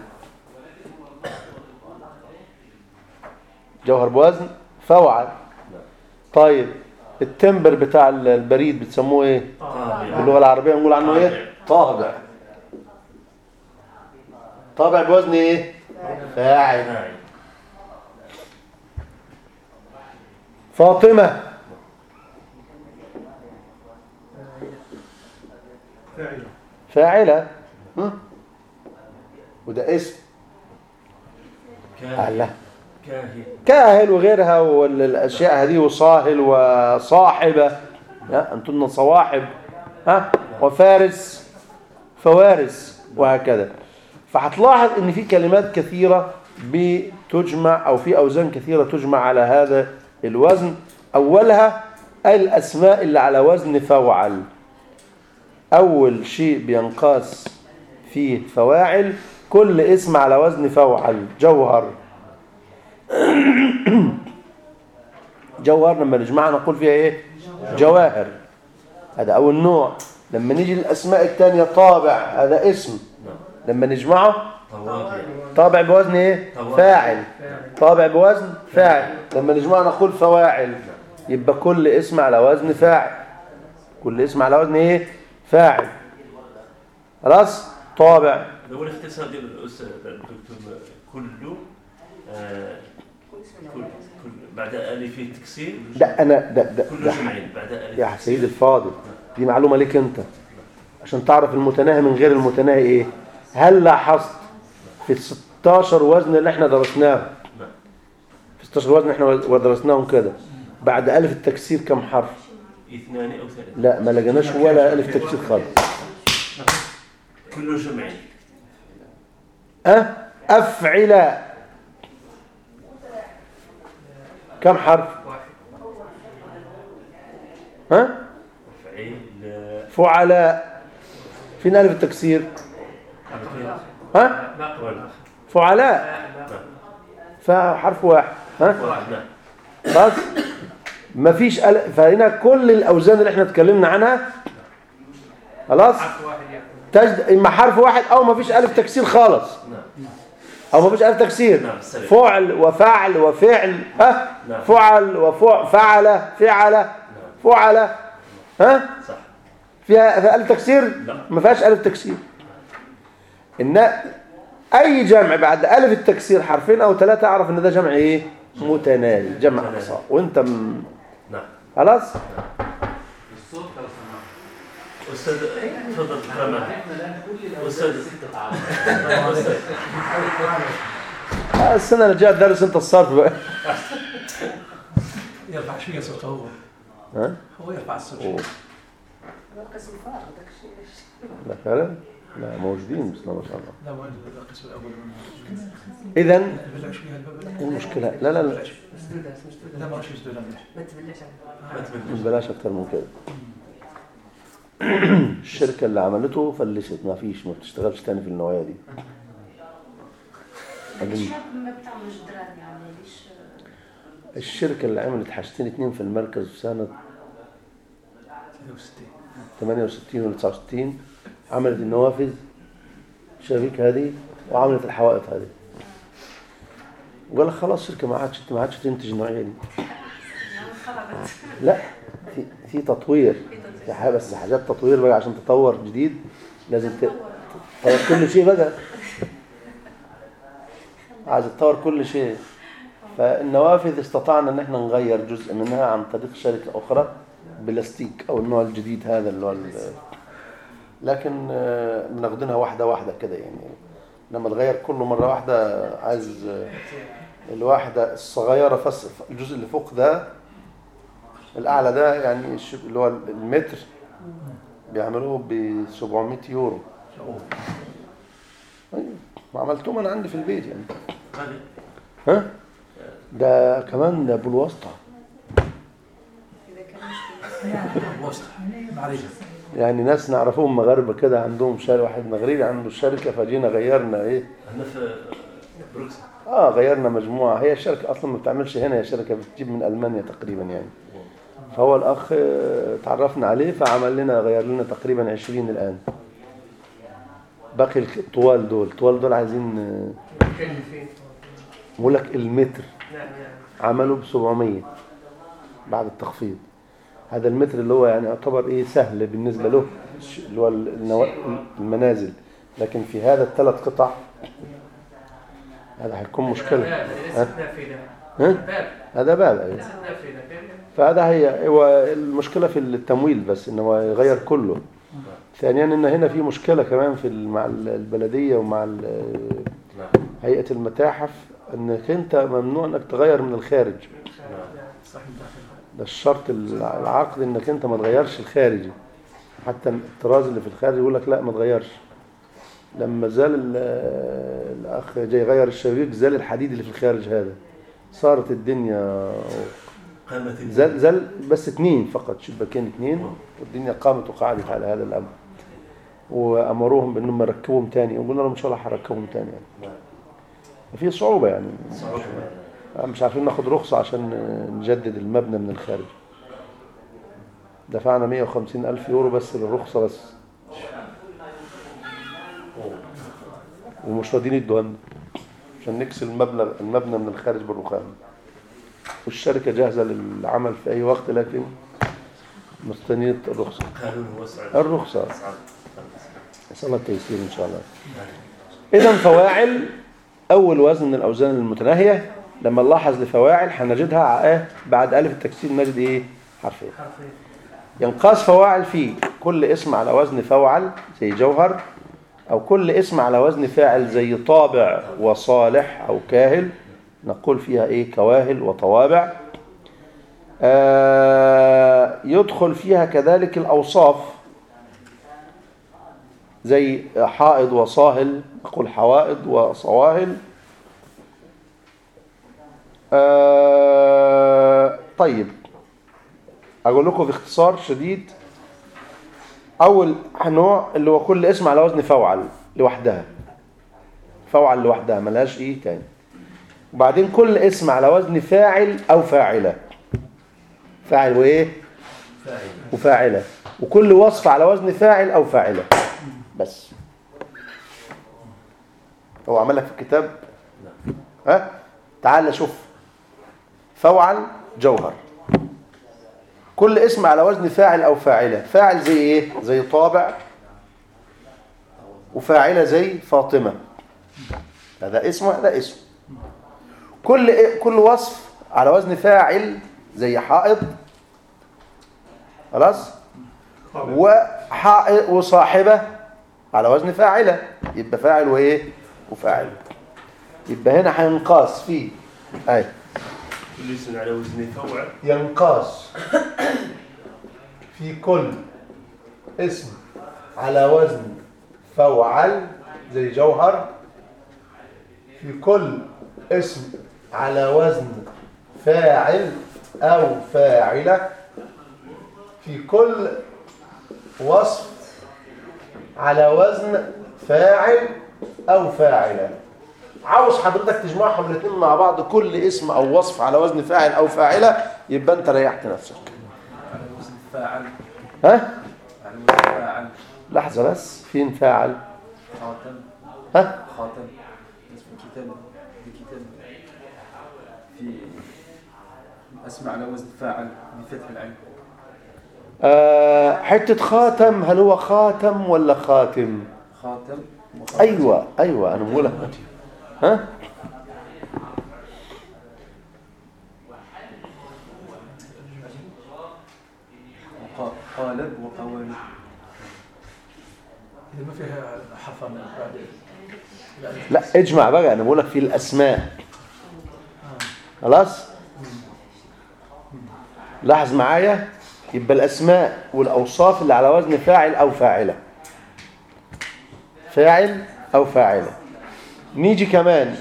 [SPEAKER 1] جوهر بوزن فوعل طيب التمبر بتاع البريد بتسموه ايه باللغه العربيه نقول عنه ايه طابع طابع بوزن ايه فاعل
[SPEAKER 2] فاعل
[SPEAKER 1] فاطمه
[SPEAKER 3] فاعل
[SPEAKER 1] فاعله ها؟ وده اسم
[SPEAKER 2] كاهن
[SPEAKER 1] الله
[SPEAKER 2] كاهن
[SPEAKER 1] كاهل وغيرها والاشياء هذه وصاهل وصاحبه ها انتن صواحب ها وفارس فوارس وهكذا فهتلاحظ ان في كلمات كثيره بتجمع او في اوزان كثيره تجمع على هذا الوزن اولها الاسماء اللي على وزن فوعل اول شيء بينقاس فيه فواعل كل اسم على وزن فوعل جوهر جوهر لما نجمعها نقول فيها ايه جواهر هذا اول نوع لما نيجي للاسماء الثانيه طابع هذا اسم لما نجمعه
[SPEAKER 2] طواقع
[SPEAKER 1] طابع بوزن ايه
[SPEAKER 2] طواقع.
[SPEAKER 1] فاعل طابع بوزن فاعل لما نجمعه نقول فواعل يبقى كل اسم على وزن فاعل كل اسم على وزن ايه فاعل خلاص طابع
[SPEAKER 2] هذا هو الاختصار ديال الاستاذ الدكتور كله آه، كل كل بعد الف التكسير
[SPEAKER 1] ده انا ده ده,
[SPEAKER 2] كل
[SPEAKER 1] ده
[SPEAKER 2] جمعين بعد الف
[SPEAKER 1] يا سيدي الفاضل دي معلومة ليك انت عشان تعرف المتناهي من غير المتناهي ايه هل لاحظت في ال 16 وزن اللي احنا درسناه في 16 وزن احنا درسناهم كده بعد ألف التكسير كم حرف
[SPEAKER 2] اثنان او ثلاثة
[SPEAKER 1] لا ما لقيناش ولا ألف تكسير خالص
[SPEAKER 2] كل جمعين
[SPEAKER 1] أه؟ أفعل كم حرف ها
[SPEAKER 2] فعيل آه،
[SPEAKER 1] فعلاء فين ألف التكسير ها
[SPEAKER 2] ولا
[SPEAKER 1] فعلاء فحرف واحد ها
[SPEAKER 2] واحد نعم
[SPEAKER 1] خلاص مفيش أل... فهنا كل الاوزان اللي احنا اتكلمنا عنها خلاص تجد اما حرف واحد او مفيش الف تكسير خالص
[SPEAKER 2] نعم
[SPEAKER 1] او ما فيش الف تكسير
[SPEAKER 2] نعم السلف
[SPEAKER 1] فعل وفعل وفعل ها
[SPEAKER 2] نعم.
[SPEAKER 1] فعل وفعل فعل فعل
[SPEAKER 2] نعم
[SPEAKER 1] فعل ها
[SPEAKER 2] صح
[SPEAKER 1] فيها فيها الف تكسير
[SPEAKER 2] لا.
[SPEAKER 1] ما فيهاش الف تكسير ان اي جمع بعد الف التكسير حرفين او ثلاثه اعرف ان ده جمع ايه متناهي جمع
[SPEAKER 2] متناهي.
[SPEAKER 1] اقصى وانت م...
[SPEAKER 2] نعم
[SPEAKER 1] خلاص
[SPEAKER 4] الصوت لو سمحت
[SPEAKER 2] أستاذ تفضل كرامة
[SPEAKER 4] احنا الان كل
[SPEAKER 2] أستاذ.
[SPEAKER 4] الاوزان ست قاعات
[SPEAKER 2] أستاذ
[SPEAKER 1] السنه اللي جايه درس انت الصرف بقى
[SPEAKER 3] يرفع شويه صوته هو
[SPEAKER 1] ها
[SPEAKER 3] هو يرفع الصوت
[SPEAKER 1] أوه.
[SPEAKER 3] شوية.
[SPEAKER 5] القسم الفارغ داك الشيء
[SPEAKER 1] لا فعلا لا موجودين بسم الله ما شاء الله
[SPEAKER 3] لا ما القسم الاول
[SPEAKER 1] اذا
[SPEAKER 3] نبلع شويه الباب
[SPEAKER 1] إيه المشكله لا لا لا
[SPEAKER 3] لا ما رش يسدوا ملح
[SPEAKER 5] ما تبلعش
[SPEAKER 2] ما تبلش
[SPEAKER 1] بلاش اكتر من كده الشركه اللي عملته فلست ما فيش ما بتشتغلش تاني في النوعيه دي
[SPEAKER 5] الشاب ما بتعملش دراري يعني ليش
[SPEAKER 1] الشركه اللي عملت حاجتين اتنين في المركز في سنه
[SPEAKER 3] 68
[SPEAKER 1] 68 ولا 69 عملت النوافذ شبابيك هذه وعملت الحوائط هذه وقال لك خلاص الشركه ما عادش ما عادش تنتج النوعيه دي
[SPEAKER 5] يعني خربت
[SPEAKER 1] لا في في تطوير في حاجه بس حاجات تطوير بقى عشان تطور جديد لازم ت- تطور كل شيء بقى عايز تطور كل شيء فالنوافذ استطعنا ان احنا نغير جزء منها عن طريق شركه اخرى بلاستيك او النوع الجديد هذا اللي هو ال- لكن آه، بناخدينها واحده واحده كده يعني لما تغير كله مره واحده عايز آه، الواحده الصغيره فس الجزء اللي فوق ده الاعلى ده يعني الش- اللي هو المتر بيعملوه ب 700 يورو أيوة. ما عملتهم انا عندي في البيت يعني
[SPEAKER 2] غالي
[SPEAKER 1] ها ده كمان ده بالواسطه
[SPEAKER 5] اذا كان مشكله
[SPEAKER 3] وسط معلش
[SPEAKER 1] يعني ناس نعرفهم مغاربه كده عندهم شارع واحد مغربي عنده شركه فجينا غيرنا ايه
[SPEAKER 2] احنا في بروكسل
[SPEAKER 1] اه غيرنا مجموعه هي الشركه اصلا ما بتعملش هنا هي شركه بتجيب من المانيا تقريبا يعني فهو الاخ آه، تعرفنا عليه فعمل لنا غير لنا تقريبا 20 الان باقي الك- الطوال دول الطوال دول عايزين آه، بقول لك المتر عملوا ب 700 بعد التخفيض هذا المتر اللي هو يعني يعتبر ايه سهل بالنسبه له الش- اللي هو النوا- المنازل لكن في هذا الثلاث قطع هذا هيكون مشكله ها؟ ها؟ هذا باب أيوة. فهذا هي هو المشكله في التمويل بس ان هو يغير كله ثانيا ان هنا في مشكله كمان في ال- مع ال- البلديه ومع ال-
[SPEAKER 2] نعم
[SPEAKER 1] هيئه المتاحف انك انت ممنوع انك تغير من الخارج
[SPEAKER 2] نعم
[SPEAKER 3] صح الداخل
[SPEAKER 1] ده الشرط الع- العقد انك انت ما تغيرش الخارجي حتى الطراز اللي في الخارج يقول لك لا ما تغيرش لما زال ال- الاخ جاي يغير الشبابيك زال الحديد اللي في الخارج هذا صارت الدنيا
[SPEAKER 2] قامت
[SPEAKER 1] زال زال بس اثنين فقط شباكين اثنين والدنيا قامت وقعدت على هذا الامر وامروهم بانهم يركبهم تاني وقلنا لهم ان شاء الله هركبهم تاني يعني في صعوبه يعني
[SPEAKER 2] صعوبة
[SPEAKER 1] مش عارفين ناخد رخصة عشان نجدد المبنى من الخارج دفعنا 150 ألف يورو بس للرخصة بس ومش راضيين يدوها لنا عشان نكسر المبنى المبنى من الخارج بالرخام والشركة جاهزة للعمل في أي وقت لكن مستنية الرخصة
[SPEAKER 2] قانون وسع
[SPEAKER 1] الرخصة
[SPEAKER 2] صعب.
[SPEAKER 1] نسأل الله التيسير إن شاء الله إذا فواعل أول وزن من الأوزان المتناهية لما نلاحظ لفواعل هنجدها ع- إيه؟ بعد ألف التكسير نجد إيه حرفين ينقاس فواعل في كل اسم على وزن فوعل زي جوهر أو كل اسم على وزن فاعل زي طابع وصالح أو كاهل نقول فيها إيه كواهل وطوابع آه يدخل فيها كذلك الأوصاف زي حائض وصاهل نقول حوائض وصواهل آه طيب أقول لكم باختصار شديد أول نوع اللي هو كل اسم على وزن فوعل لوحدها فوعل لوحدها ملهاش إيه تاني وبعدين كل اسم على وزن فاعل أو فاعلة فاعل وإيه
[SPEAKER 2] فاعل
[SPEAKER 1] وفاعلة وكل وصف على وزن فاعل أو فاعلة بس هو عمل لك في الكتاب ها تعال شوف فوعل جوهر كل اسم على وزن فاعل او فاعله فاعل زي ايه زي طابع وفاعله زي فاطمه هذا اسم وهذا اسم كل إيه؟ كل وصف على وزن فاعل زي حائط خلاص وحائط وصاحبه على وزن فاعله يبقى فاعل وايه وفاعل يبقى هنا هينقاس فيه اي
[SPEAKER 2] كل اسم على وزن فوعل
[SPEAKER 1] ينقاس في كل اسم على وزن فوعل زي جوهر في كل اسم على وزن فاعل أو فاعلة في كل وصف على وزن فاعل أو فاعلة عاوز حضرتك تجمعهم الاثنين مع بعض كل اسم أو وصف على وزن فاعل أو فاعلة يبقى أنت ريحت نفسك
[SPEAKER 3] على وزن فاعل
[SPEAKER 1] ها؟
[SPEAKER 3] على وزن فاعل
[SPEAKER 1] لحظة بس فين فاعل
[SPEAKER 3] خاتم
[SPEAKER 1] ها؟
[SPEAKER 3] خاتم اسم كتاب بكتاب في اسمع على وزن فاعل بفتح العين
[SPEAKER 1] آه حتة خاتم هل هو خاتم ولا خاتم
[SPEAKER 3] خاتم وخاتم
[SPEAKER 1] أيوة أيوة أنا بقولها ها
[SPEAKER 3] وق- قالب وقوالب
[SPEAKER 4] إذا ما فيها حفر بعد
[SPEAKER 1] لا اجمع بقى أنا بقولك في الأسماء خلاص لاحظ معايا يبقى الأسماء والأوصاف اللي على وزن فاعل أو فاعلة فاعل أو فاعلة نيجي كمان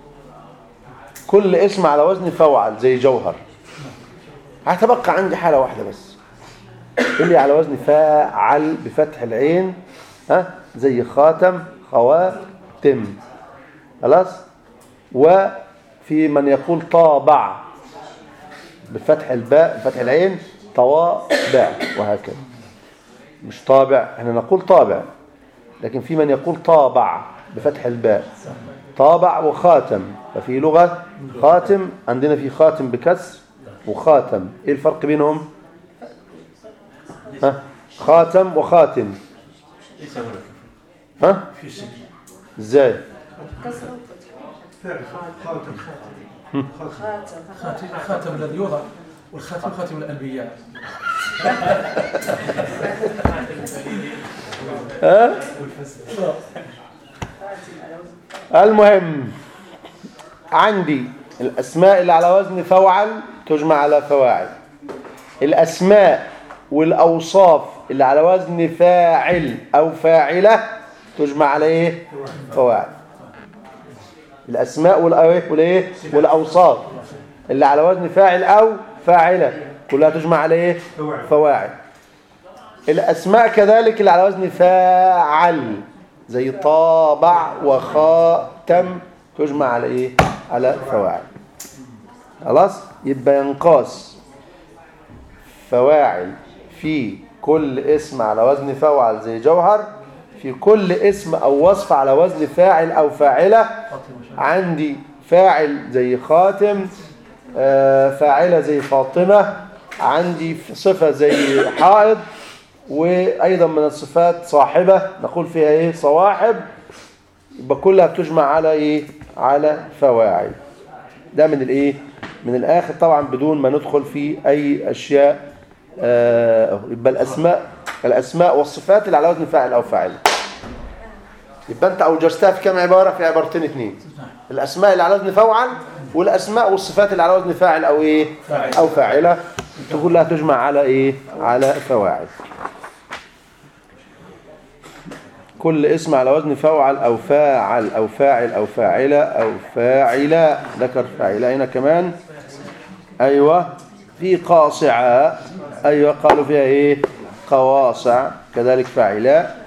[SPEAKER 1] كل اسم على وزن فوعل زي جوهر هتبقى عندي حالة واحدة بس اللي على وزن فاعل بفتح العين ها زي خاتم خواتم خلاص وفي من يقول طابع بفتح الباء بفتح العين طوابع وهكذا مش طابع احنا نقول طابع لكن في من يقول طابع بفتح الباء طابع وخاتم ففي لغة خاتم عندنا في خاتم بكسر وخاتم ايه الفرق بينهم ها خاتم وخاتم
[SPEAKER 2] ليس هناك
[SPEAKER 1] ها
[SPEAKER 2] في شك
[SPEAKER 1] ازاي
[SPEAKER 5] كسر خاتم
[SPEAKER 4] خاتم خاتم الذي يوضع والخاتم خاتم الأنبياء
[SPEAKER 1] ها المهم عندي الأسماء اللي على وزن فوعل تجمع على فواعل الأسماء والأوصاف اللي على وزن فاعل أو فاعلة تجمع على إيه؟ فواعل الأسماء والأويه والإيه؟ والأوصاف اللي على وزن فاعل أو فاعلة كلها تجمع على إيه؟ فواعل الأسماء كذلك اللي على وزن فاعل زي طابع وخاتم تجمع على إيه؟ على فواعل خلاص يبقى ينقاس فواعل في كل اسم على وزن فوعل زي جوهر في كل اسم أو وصف على وزن فاعل أو فاعلة عندي فاعل زي خاتم آه، فاعلة زي فاطمة عندي صفة زي حائض وأيضا من الصفات صاحبة نقول فيها إيه صواحب يبقى كلها بتجمع على إيه على فواعل ده من الإيه من الآخر طبعا بدون ما ندخل في أي أشياء آه، يبقى الأسماء الأسماء والصفات اللي على وزن فاعل أو فاعل يبقى أنت أوجزتها في كم عبارة في عبارتين اثنين الأسماء اللي على وزن فوعل والأسماء والصفات اللي على وزن فاعل أو إيه
[SPEAKER 4] فاعل.
[SPEAKER 1] أو فاعلة تقول لها تجمع على إيه على فواعل كل اسم على وزن فوعل أو فاعل أو فاعل أو فاعلة أو فاعلة ذكر فاعلة هنا كمان أيوة في قاصعة أيوة قالوا فيها إيه قواصع كذلك فاعلة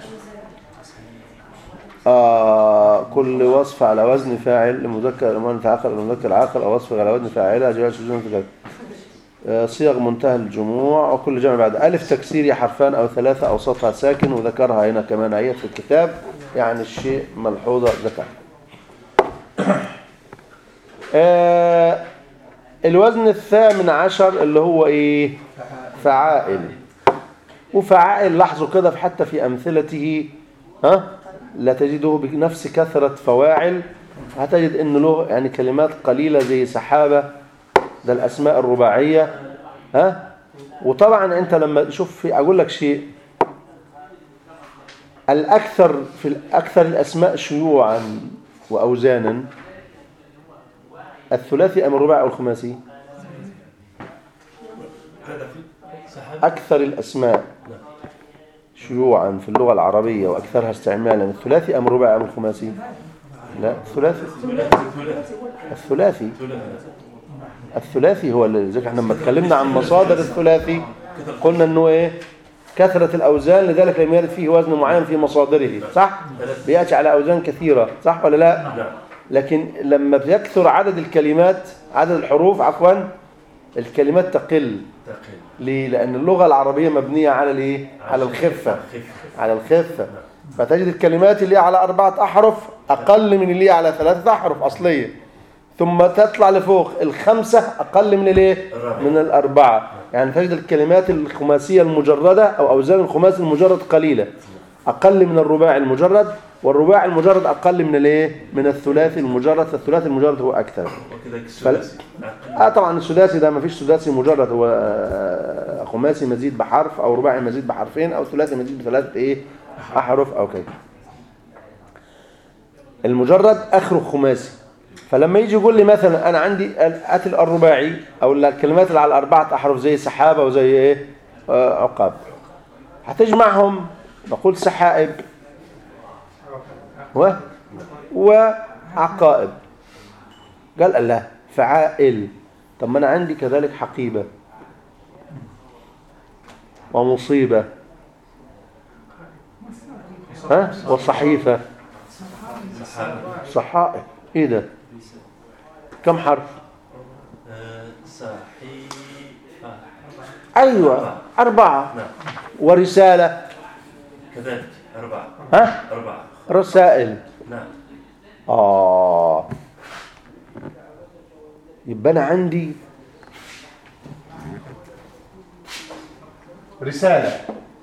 [SPEAKER 1] آه كل وصف على وزن فاعل لمذكر المؤنث عاقل المذكر عاقل أو وصف على وزن فاعلة جواب سجون في كذا آه، صيغ منتهى الجموع وكل جمع بعد ألف تكسير حرفان أو ثلاثة أو سطرها ساكن وذكرها هنا كمان هي في الكتاب يعني الشيء ملحوظة ذكر آه الوزن الثامن عشر اللي هو ايه فعائل وفعائل لاحظوا كده في- حتى في امثلته ها لا تجده بنفس كثرة فواعل هتجد ان له يعني كلمات قليلة زي سحابة ده الاسماء الرباعية ها وطبعا انت لما تشوف في اقول لك شيء الاكثر في اكثر الاسماء شيوعا واوزانا الثلاثي ام الرباعي او الخماسي
[SPEAKER 2] سحاب
[SPEAKER 1] أكثر الأسماء شيوعا في اللغة العربية وأكثرها استعمالا الثلاثي أم الرباعي أم الخماسي لا الثلاثي الثلاثي الثلاثي هو اللي زي احنا لما اتكلمنا عن مصادر الثلاثي قلنا انه ايه كثرة الأوزان لذلك لم يرد فيه وزن معين في مصادره صح؟ بيأتي على أوزان كثيرة صح ولا لا؟
[SPEAKER 2] نعم
[SPEAKER 1] لكن لما بيكثر عدد الكلمات عدد الحروف عفوا الكلمات تقل
[SPEAKER 2] تقل
[SPEAKER 1] ليه؟ لأن اللغة العربية مبنية على الايه؟ على الخفة
[SPEAKER 2] خف
[SPEAKER 1] على الخفة فتجد الكلمات اللي هي على أربعة أحرف أقل من اللي هي على ثلاثة أحرف أصلية ثم تطلع لفوق الخمسة أقل من الايه؟
[SPEAKER 2] الرابعة.
[SPEAKER 1] من الأربعة يعني تجد الكلمات الخماسية المجردة أو أوزان الخماسي المجرد قليلة أقل من الرباعي المجرد والرباعي المجرد أقل من الايه؟ من الثلاثي المجرد فالثلاثي المجرد هو أكثر
[SPEAKER 2] وكذلك الثلاثي عقل.
[SPEAKER 1] اه طبعا السداسي ده ما فيش سداسي مجرد هو آه، خماسي مزيد بحرف او رباعي مزيد بحرفين او ثلاثي مزيد بثلاثه ايه احرف او كده المجرد اخره خماسي فلما يجي يقول لي مثلا انا عندي اتل الرباعي او الكلمات اللي على اربعه احرف زي سحابه وزي ايه آه، عقاب هتجمعهم نقول سحائب و وعقائب قال الله فعائل طب ما انا عندي كذلك حقيبة ومصيبة ها وصحيفة
[SPEAKER 2] سحاب
[SPEAKER 1] صحائف ايه ده كم حرف
[SPEAKER 2] آه، صحيفة
[SPEAKER 1] ايوه اربعة
[SPEAKER 2] نعم
[SPEAKER 1] ورسالة
[SPEAKER 2] كذلك أربعة
[SPEAKER 1] ها
[SPEAKER 2] أربعة
[SPEAKER 1] رسائل
[SPEAKER 2] نعم
[SPEAKER 1] اه يبقى انا عندي رسالة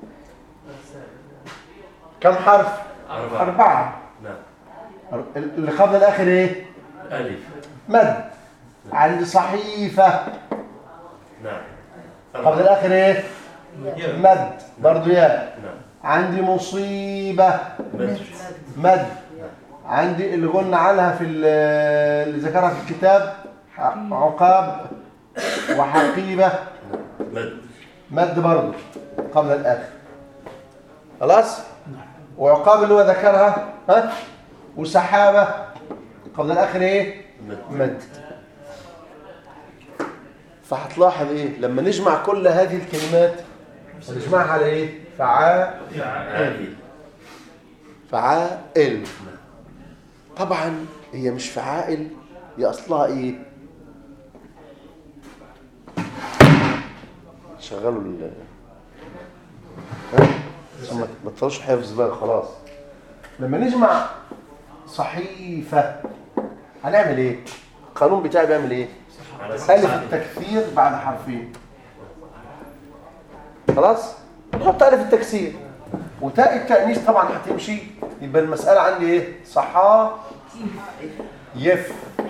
[SPEAKER 1] كم حرف
[SPEAKER 2] أربعة
[SPEAKER 1] أربعة
[SPEAKER 2] نعم
[SPEAKER 1] اللي قبل الآخر إيه
[SPEAKER 2] ألف
[SPEAKER 1] مد عندي صحيفة
[SPEAKER 2] نعم
[SPEAKER 1] قبل الآخر إيه مد برضو ياء
[SPEAKER 2] نعم
[SPEAKER 1] عندي مصيبة
[SPEAKER 2] مد
[SPEAKER 1] مد عندي اللي قلنا عنها في ال- اللي ذكرها في الكتاب ح- عقاب وحقيبة
[SPEAKER 2] مد
[SPEAKER 1] مد برضو قبل الآخر خلاص وعقاب اللي هو ذكرها ها وسحابة قبل الآخر إيه
[SPEAKER 2] مد
[SPEAKER 1] مد فهتلاحظ ايه لما نجمع كل هذه الكلمات هنجمعها على ايه فعاء
[SPEAKER 2] عائل
[SPEAKER 1] فعائل طبعا هي مش فعائل هي اصلها ايه شغلوا ال ها؟ عشان ما ما تطلعوش حفظ بقى خلاص لما نجمع صحيفة هنعمل ايه القانون بتاعي بيعمل ايه
[SPEAKER 2] على
[SPEAKER 1] ألف
[SPEAKER 2] سحاب.
[SPEAKER 1] التكسير بعد حرفين خلاص نحط ألف التكسير وتاء التأنيث طبعا هتمشي يبقى المسألة عندي ايه صحا يف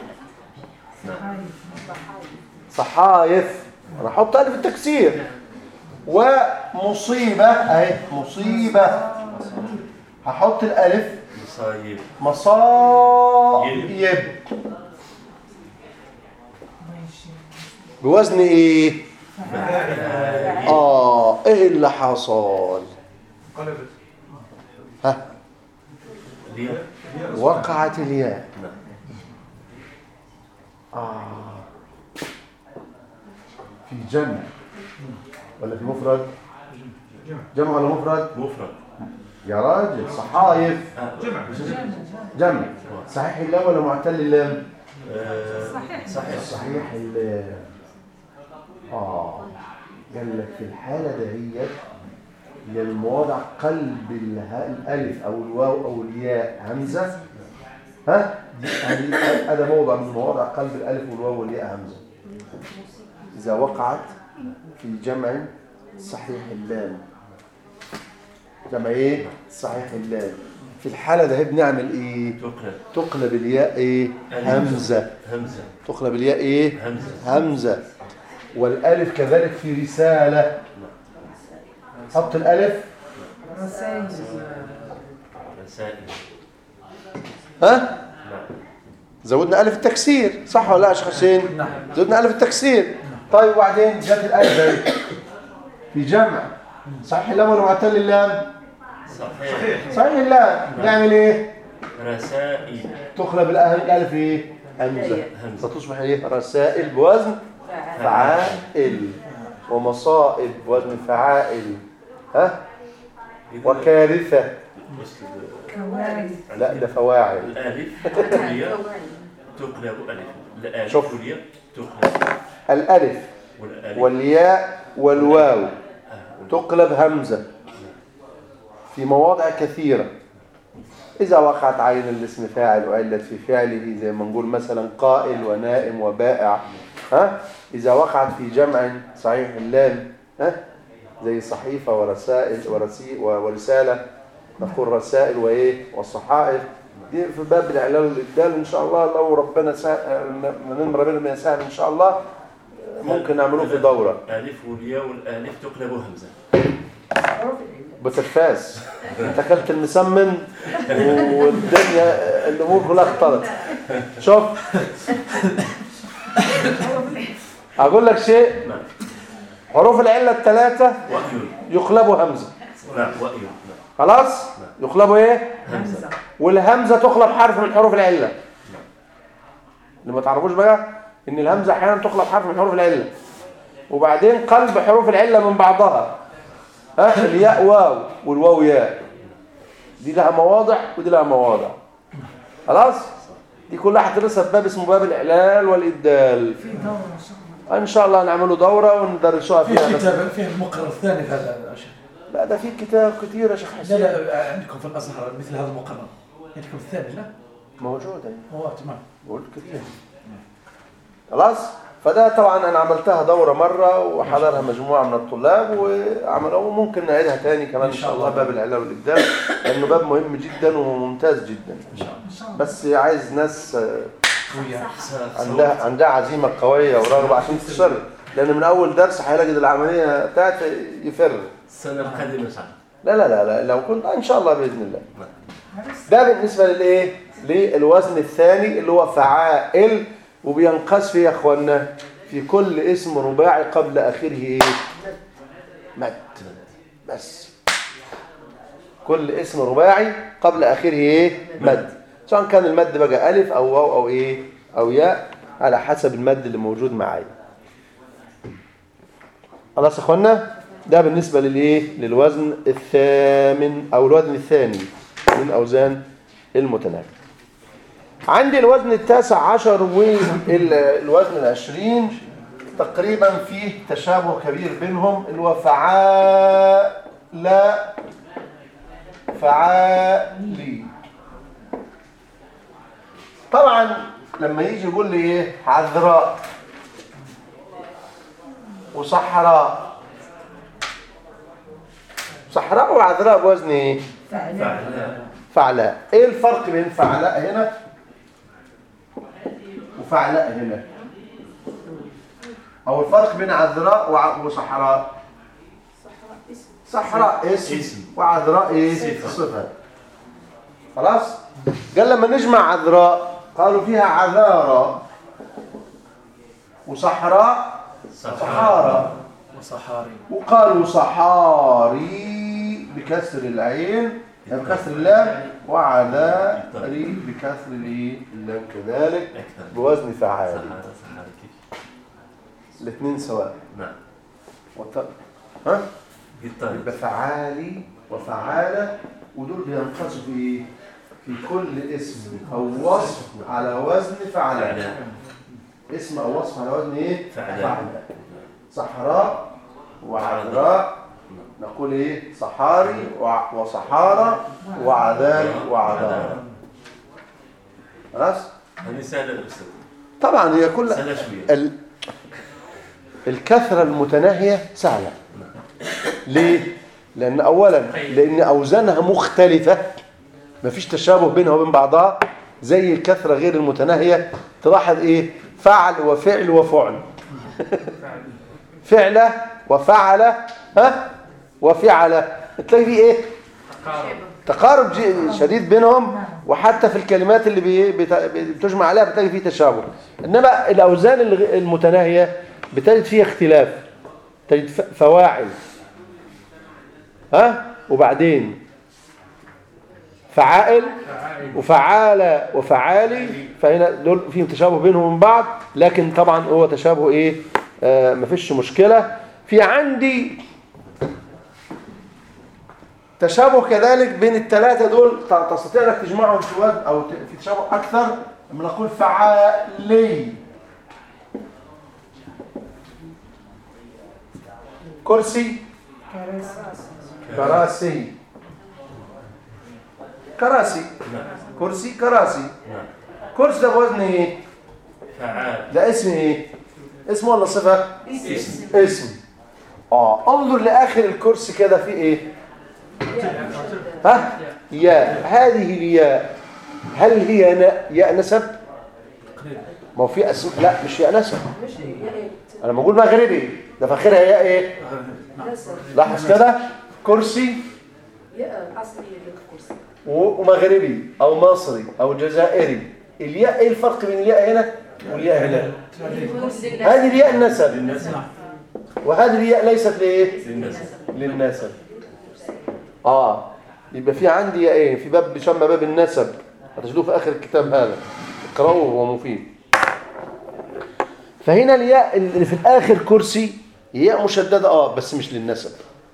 [SPEAKER 1] صحايف انا احط ألف التكسير ومصيبة اهي مصيبة هحط الألف
[SPEAKER 2] مصايب
[SPEAKER 1] مصايب بوزن ايه اه ايه اللي حصل
[SPEAKER 5] قلبت
[SPEAKER 1] ها
[SPEAKER 2] الياء
[SPEAKER 1] وقعت الياء
[SPEAKER 2] نعم
[SPEAKER 1] آه. في جمع ولا في مفرد جمع ولا مفرد
[SPEAKER 2] مفرد
[SPEAKER 1] يا راجل صحايف
[SPEAKER 2] آه،
[SPEAKER 5] جمع
[SPEAKER 1] جمع صحيح اللام ولا معتل اللام
[SPEAKER 2] آه، صحيح
[SPEAKER 1] صحيح اللام اه قال لك في الحالة دهيت هي المواضع قلب اله- الالف او الواو او الياء همزة ها هذه هذا موضع من مواضع قلب الالف والواو والياء همزه اذا وقعت في جمع صحيح اللام جمع ايه صحيح اللام في الحاله ده بنعمل ايه
[SPEAKER 2] تقلب
[SPEAKER 1] تقلب الياء ايه همزه
[SPEAKER 2] همزة
[SPEAKER 1] تقلب الياء ايه
[SPEAKER 2] همزة
[SPEAKER 1] همزه والالف كذلك في رساله حط الالف
[SPEAKER 5] رسائل
[SPEAKER 2] رسائل
[SPEAKER 1] ها
[SPEAKER 2] نعم
[SPEAKER 1] زودنا الف التكسير صح ولا لا يا شيخ حسين
[SPEAKER 4] نعم
[SPEAKER 1] زودنا الف التكسير طيب وبعدين جت الالف اهي في جمع صحيح اللام ولا معتل اللام
[SPEAKER 2] صحيح
[SPEAKER 1] صحيح اللام نعمل ايه
[SPEAKER 2] رسائل
[SPEAKER 1] تقلب الأه- الالف ايه همزه
[SPEAKER 2] همزة
[SPEAKER 1] فتصبح ايه رسائل بوزن فعائل ومصائب بوزن فعائل ها وكارثه
[SPEAKER 2] أسلوب
[SPEAKER 5] كوارث
[SPEAKER 1] لا ده فواعل
[SPEAKER 2] الألف هي تقلب ألف الألف
[SPEAKER 1] شوف.
[SPEAKER 2] هي تقلب
[SPEAKER 1] الالف
[SPEAKER 2] والألف
[SPEAKER 1] والياء والواو
[SPEAKER 2] آه،
[SPEAKER 1] تقلب همزة في مواضع كثيرة إذا وقعت عين الاسم فاعل وعلت في فعله زي ما نقول مثلا قائل ونائم وبائع ها إذا وقعت في جمع صحيح اللام ها زي صحيفة ورسائل ورسي ورسالة نقول رسائل وإيه والصحائف دي في باب الإعلان والإبدال إن شاء الله لو ربنا سهل من ربنا ما يسهل إن شاء الله ممكن نعمله في دورة
[SPEAKER 2] ألف والياء والألف تقلب همزة
[SPEAKER 1] بترفاس انت اكلت المسمن والدنيا الامور كلها اختلط شوف اقول لك شيء
[SPEAKER 2] نعم
[SPEAKER 1] حروف العله الثلاثه
[SPEAKER 2] وأي
[SPEAKER 1] يقلبوا همزه
[SPEAKER 2] نعم وأي نعم
[SPEAKER 1] خلاص يقلبوا ايه
[SPEAKER 2] همزة
[SPEAKER 1] والهمزه تقلب حرف من حروف العله اللي ما تعرفوش بقى ان الهمزه احيانا تقلب حرف من حروف العله وبعدين قلب حروف العله من بعضها ها الياء واو والواو ياء دي لها مواضع ودي لها مواضع خلاص دي كلها هتدرسها في باب اسمه باب الاعلال والابدال
[SPEAKER 5] في دورة إن شاء الله
[SPEAKER 1] ان شاء الله نعمله دوره وندرسوها
[SPEAKER 4] في
[SPEAKER 1] فيها بس
[SPEAKER 4] كتاب فيه المقرر الثاني في هذا يا شيخ
[SPEAKER 1] لا ده في كتاب كتير يا شيخ
[SPEAKER 4] لا
[SPEAKER 1] حسين
[SPEAKER 4] لا عندكم في الازهر مثل هذا المقرر عندكم الثاني لا
[SPEAKER 1] موجود اهي
[SPEAKER 4] هو تمام
[SPEAKER 1] قلت كتير خلاص فده طبعا انا عملتها دوره مره وحضرها مجموعه من الطلاب وعملوا وممكن نعيدها تاني كمان ان شاء الله باب الاعلام والابدال لانه باب مهم جدا وممتاز جدا
[SPEAKER 4] ان شاء الله
[SPEAKER 5] إن شاء الله
[SPEAKER 1] بس عايز ناس آه،
[SPEAKER 4] قوية
[SPEAKER 1] عندها عندها عزيمه قويه ورغبه عشان تشتغل لان من اول درس هيلاقي العمليه بتاعته يفر
[SPEAKER 2] السنة القادمة إن شاء الله
[SPEAKER 1] لا لا لا, لا لو كنت ان شاء الله باذن الله
[SPEAKER 2] نعم.
[SPEAKER 1] ده بالنسبة للايه للوزن الثاني اللي هو فعائل وبينقص فيه يا اخوانا في كل اسم رباعي قبل اخره ايه مد بس كل اسم رباعي قبل اخره ايه مد سواء كان المد بقى الف او واو او ايه او ياء على حسب المد اللي موجود معايا خلاص يا اخوانا ده بالنسبة للايه للوزن الثامن او الوزن الثاني من اوزان المتناقض عندي الوزن التاسع عشر والوزن العشرين تقريبا فيه تشابه كبير بينهم اللي هو فعال فعالي طبعا لما يجي يقول لي ايه عذراء وصحراء صحراء وعذراء بوزن ايه
[SPEAKER 2] فعلاء
[SPEAKER 1] فعلاء ايه الفرق بين فعلاء هنا وفعلاء هنا او الفرق بين عذراء وع- وصحراء صحراء اسم,
[SPEAKER 2] اسم.
[SPEAKER 1] وعذراء ايه
[SPEAKER 2] صفة.
[SPEAKER 1] صفه خلاص قال لما نجمع عذراء قالوا فيها عذارى وصحراء صحارى
[SPEAKER 4] وصحاري
[SPEAKER 1] وقالوا صحاري بكسر العين بكسر اللام وعذاري بكسر الايه اللام كذلك
[SPEAKER 2] أكثر
[SPEAKER 1] بوزن فعالي
[SPEAKER 2] سحارة سحارة كيف
[SPEAKER 1] الاثنين سواء
[SPEAKER 2] نعم
[SPEAKER 1] وط... ها
[SPEAKER 2] بالطريق
[SPEAKER 1] يبقى فعالي وفعالة ودول بينقصوا في ايه؟ في كل اسم او وصف على وزن فعالة
[SPEAKER 2] فعلاء
[SPEAKER 1] اسم او وصف على وزن ايه
[SPEAKER 2] فعلاء.
[SPEAKER 1] صحراء وعذراء نقول ايه صحاري وع- وصحارى وعذاري وعذارى خلاص
[SPEAKER 2] هذه سهلة أستاذ
[SPEAKER 1] طبعا هي كل
[SPEAKER 2] سهلة شوية
[SPEAKER 1] ال... الكثرة المتناهية سهلة ليه؟ لأن أولا لأن أوزانها مختلفة مفيش تشابه بينها وبين بعضها زي الكثرة غير المتناهية تلاحظ إيه؟ فعل وفعل وفعل فعل وفعل ها وفعل تلاقي فيه إيه؟ تقارب جي- شديد بينهم وحتى في الكلمات اللي بي- بت- بتجمع عليها بتلاقي فيه تشابه انما الاوزان الغ- المتناهيه بتجد فيها اختلاف تجد ف- فواعل ها وبعدين فعائل وفعالة وفعالي فهنا دول فيهم تشابه بينهم وبين بعض لكن طبعا هو تشابه ايه آه مفيش مشكلة في عندي تشابه كذلك بين الثلاثة دول ت- تستطيع انك تجمعهم في وزن او ت- في تشابه اكثر لما نقول فعالي كرسي كراسي كراسي
[SPEAKER 2] نعم
[SPEAKER 1] كرسي كراسي
[SPEAKER 2] نعم
[SPEAKER 1] كرسي ده بوزن ايه
[SPEAKER 2] فعال
[SPEAKER 1] ده اسم ايه اسم ولا صفة
[SPEAKER 2] اسم
[SPEAKER 1] اسم اه انظر لاخر الكرسي كده في ايه ها ياء هذه الياء هل هي ن- ياء نسب ما هو في اسم لا مش ياء نسب انا بقول مغربي ده فاخرها ياء ايه لاحظ كده كرسي و- ومغربي او مصري او جزائري الياء ايه الفرق بين الياء هنا والياء هنا هذه الياء النسب
[SPEAKER 2] للنسب
[SPEAKER 1] وهذه الياء ليست لايه
[SPEAKER 2] للنسب
[SPEAKER 1] للنسب اه يبقى في عندي ياءين في باب بيسمى باب النسب هتجدوه في اخر الكتاب هذا اقرأوه هو مفيد فهنا الياء اللي في الاخر كرسي ياء مشدده اه بس مش للنسب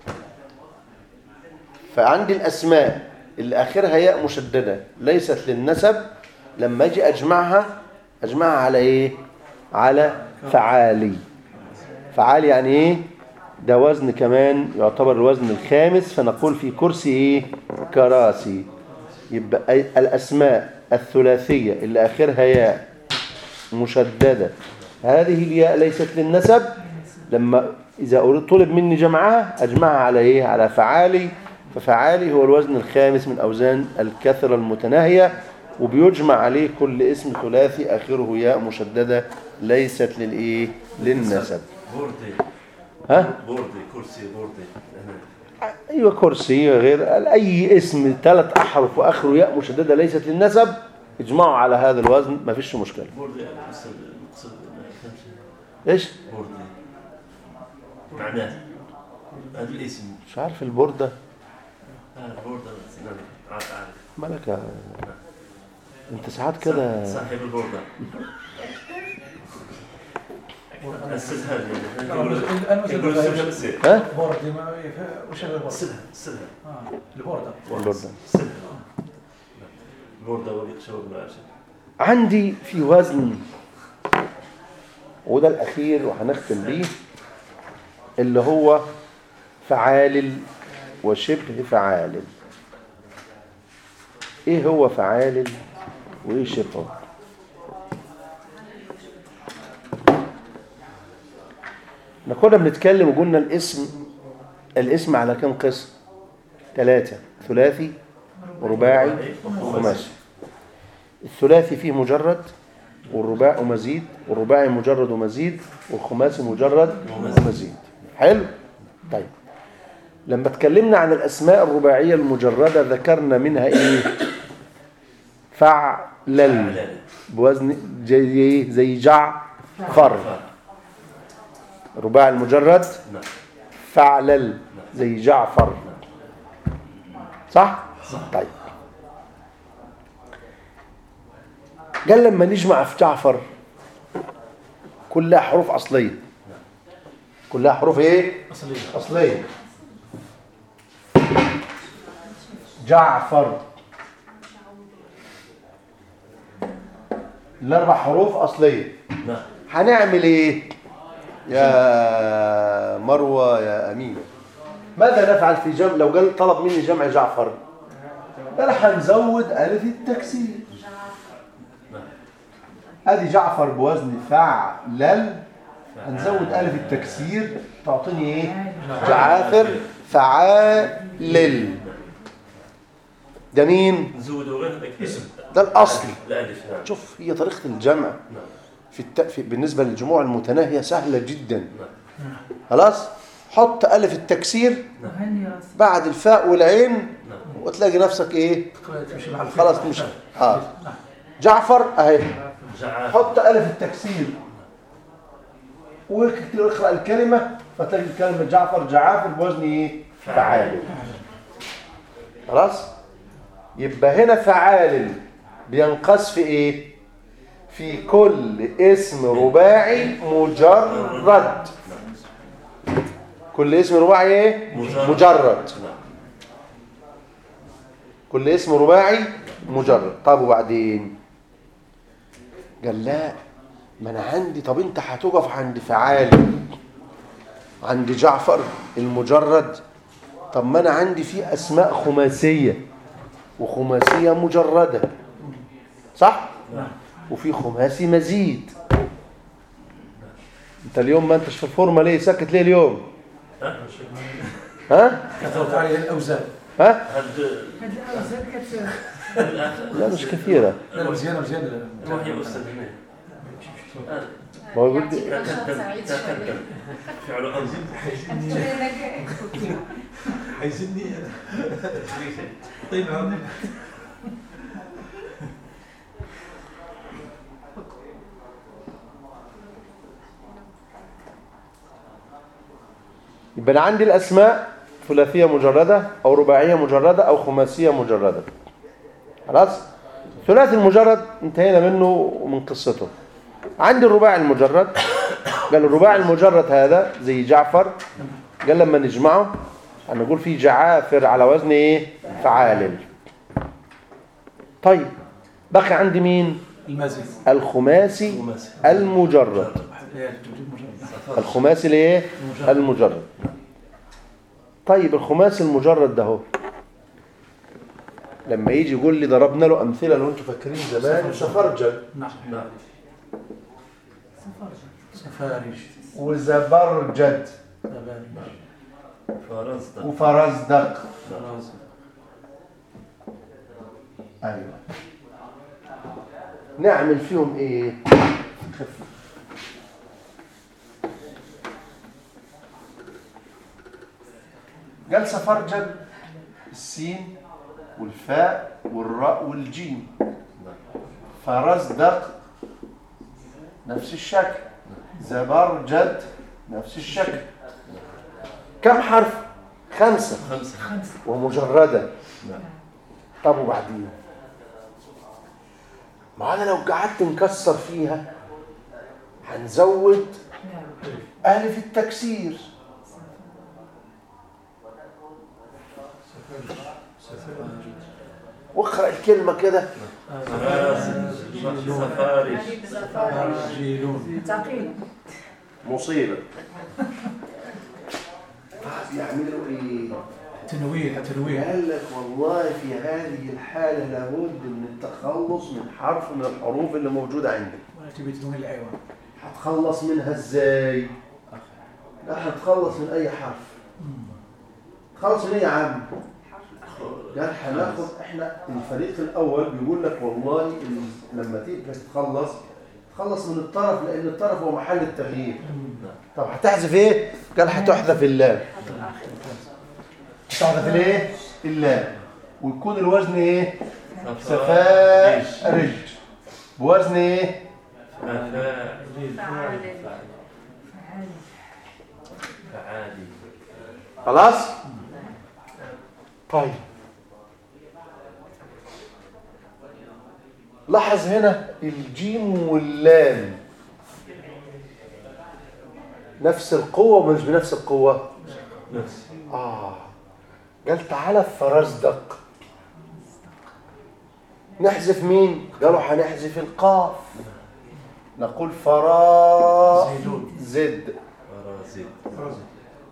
[SPEAKER 1] فعندي الاسماء اللي اخرها ياء مشدده ليست للنسب لما اجي اجمعها اجمعها على ايه على فعالي فعال يعني ايه ده وزن كمان يعتبر الوزن الخامس فنقول في كرسي ايه كراسي يبقى أي- الاسماء الثلاثيه اللي اخرها ياء مشدده هذه الياء ليست للنسب لما اذا أريد- طلب مني جمعها اجمعها على ايه على فعالي ففعالي هو الوزن الخامس من اوزان الكثره المتناهيه وبيجمع عليه كل اسم ثلاثي اخره ياء مشدده ليست للايه للنسب
[SPEAKER 2] بوردي
[SPEAKER 1] ها
[SPEAKER 2] بوردي كرسي بوردي أنا.
[SPEAKER 1] ايوه كرسي غير اي اسم ثلاث احرف واخره ياء مشدده ليست للنسب اجمعوا على هذا الوزن ما فيش مشكله
[SPEAKER 2] بوردي أستاذ المقصد ما فهمش
[SPEAKER 1] ايش
[SPEAKER 2] بوردي معناه هذا الاسم
[SPEAKER 1] مش عارف البورده
[SPEAKER 2] آه بوردة نعم عارف عارف
[SPEAKER 1] مالك يا- انت ساعات كده
[SPEAKER 2] صاحب البوردة أستاذ هذا يعني
[SPEAKER 4] الآن وجد
[SPEAKER 2] يقول
[SPEAKER 4] الغاية.
[SPEAKER 2] السوشيال بسير
[SPEAKER 1] ها
[SPEAKER 4] بوردي ما وش هذا البورد؟
[SPEAKER 2] سلها سلها
[SPEAKER 4] آه، البوردة
[SPEAKER 1] البورده
[SPEAKER 2] سلها البوردة وليق شباب العاشر
[SPEAKER 1] عندي في وزن وده الاخير وهنختم بيه اللي هو فعالل وشبه فعالل ايه هو فعالل وايه شبهه احنا كنا بنتكلم وقلنا الاسم الاسم على كم قسم ثلاثة ثلاثي ورباعي وخماسي الثلاثي فيه مجرد والرباعي مزيد والرباعي مجرد ومزيد والخماسي مجرد ومزيد حلو طيب لما اتكلمنا عن الأسماء الرباعية المجردة ذكرنا منها إيه فعلل
[SPEAKER 2] علالة
[SPEAKER 1] بوزن زي زي جعفر الرباعي المجرد
[SPEAKER 2] نعم
[SPEAKER 1] فعلل زي جعفر صح؟ صح طيب قال لما نجمع في جعفر كلها حروف أصلية كلها حروف ايه؟
[SPEAKER 4] أصلية
[SPEAKER 1] أصلية جعفر الأربع حروف أصلية
[SPEAKER 2] نعم
[SPEAKER 1] هنعمل ايه يا مروة يا أمين ماذا نفعل في جمع لو قال طلب مني جمع جعفر قال هنزود ألف التكسير
[SPEAKER 2] نعم
[SPEAKER 1] ادي جعفر بوزن فعلل هنزود الف التكسير تعطيني ايه جعافر فعالل ده مين
[SPEAKER 2] نزودوا غير هذاك اسم
[SPEAKER 1] ده الاصل
[SPEAKER 2] الالف نعم
[SPEAKER 1] شوف هي طريقه الجمع
[SPEAKER 2] نعم
[SPEAKER 1] في, الت... في بالنسبه للجموع المتناهيه سهله جدا
[SPEAKER 2] نعم
[SPEAKER 1] خلاص حط الف التكسير
[SPEAKER 5] وهني راسي
[SPEAKER 1] بعد الفاء والعين
[SPEAKER 2] نعم
[SPEAKER 1] وتلاقي نفسك ايه
[SPEAKER 4] تقرأ تمشي مع الفعل.
[SPEAKER 1] خلاص مش اه جعفر اهي
[SPEAKER 2] جعافر
[SPEAKER 1] حط الف التكسير واقرا الكلمه فتلاقي كلمه جعفر جعافر بوزن ايه فعال خلاص يبقى هنا فعال بينقص في ايه في كل اسم رباعي مجرد كل اسم رباعي ايه
[SPEAKER 2] مجرد.
[SPEAKER 1] مجرد
[SPEAKER 2] نعم
[SPEAKER 1] كل اسم رباعي مجرد طب وبعدين قال لا ما انا عندي طب انت هتقف عند فعال عند جعفر المجرد طب ما انا عندي في اسماء خماسيه وخماسيه مجرده صح وفي خماسي مزيد انت اليوم ما انتش في الفورمه ليه ساكت ليه اليوم
[SPEAKER 2] ها
[SPEAKER 1] ها
[SPEAKER 4] كثرت عليه الاوزان
[SPEAKER 1] ها
[SPEAKER 2] هاد
[SPEAKER 5] هاد الاوزان كت
[SPEAKER 2] الأخ-
[SPEAKER 1] لا مش كثيره
[SPEAKER 4] لا لا مزيانه مزيانه
[SPEAKER 2] روح يا استاذ هنا آه،
[SPEAKER 1] ما هو يقول لي-
[SPEAKER 2] تكتم تكتم فعل امر
[SPEAKER 3] حيزني طيب عظيم
[SPEAKER 1] يبقى أنا عندي الأسماء ثلاثية مجردة أو رباعية مجردة أو خماسية مجردة خلاص ثلاثي المجرد انتهينا منه ومن قصته عندي الرباعي المجرد قال الرباعي المجرد هذا زي جعفر قال لما نجمعه هنقول فيه جعافر على وزن ايه فعالل طيب بقي عندي مين
[SPEAKER 4] المزيد
[SPEAKER 1] الخماسي
[SPEAKER 2] خماسي.
[SPEAKER 1] المجرد
[SPEAKER 4] لا التوجيه مجرد
[SPEAKER 1] الخماسي الايه المجرد طيب الخماسي المجرد ده هو لما يجي يقول لي ضربنا له امثله لو انتم فاكرين زمان سفرجل
[SPEAKER 4] نعم
[SPEAKER 2] نعم
[SPEAKER 4] سفارج
[SPEAKER 1] وزبرجد
[SPEAKER 4] سفارج
[SPEAKER 2] فرزدق
[SPEAKER 1] وفرزدق
[SPEAKER 4] فراز
[SPEAKER 1] ايوه نعمل فيهم ايه قال سفرجل السين والفاء والراء والجيم فرزدق نفس الشكل زبرجد نفس الشكل كم حرف خمسة
[SPEAKER 2] خمسة
[SPEAKER 1] ومجردة
[SPEAKER 2] نعم
[SPEAKER 1] طب وبعدين ما انا لو قعدت نكسر فيها هنزود ألف التكسير واقرأ الكلمة كده
[SPEAKER 2] سفارج
[SPEAKER 4] سفارجيلون
[SPEAKER 5] ثقيل
[SPEAKER 1] مصيبة يعملوا ايه؟
[SPEAKER 4] تنويه تنويه
[SPEAKER 1] قال لك والله في هذه الحالة لابد من التخلص من حرف من الحروف اللي موجودة عندك
[SPEAKER 4] ولا تبي تنويه العيوان
[SPEAKER 1] هتخلص منها ازاي؟ لا هتخلص من اي حرف تخلص من ايه يا عم؟ قال هناخد احنا الفريق الاول بيقول لك والله ال- لما تيجي تخلص تخلص من الطرف لان الطرف هو محل التغيير طب هتحذف ايه؟ قال هتحذف اللام هتحذف الايه؟ اللام ويكون الوزن ايه؟ سفارج بوزن ايه؟
[SPEAKER 2] فعالي
[SPEAKER 1] خلاص طيب لاحظ هنا الجيم واللام نفس القوة ومش بنفس القوة
[SPEAKER 2] نفس
[SPEAKER 1] آه قال تعالى فرزدق نحذف مين؟ قالوا هنحذف القاف نقول فرا
[SPEAKER 4] زيدون.
[SPEAKER 1] زد
[SPEAKER 2] فرازي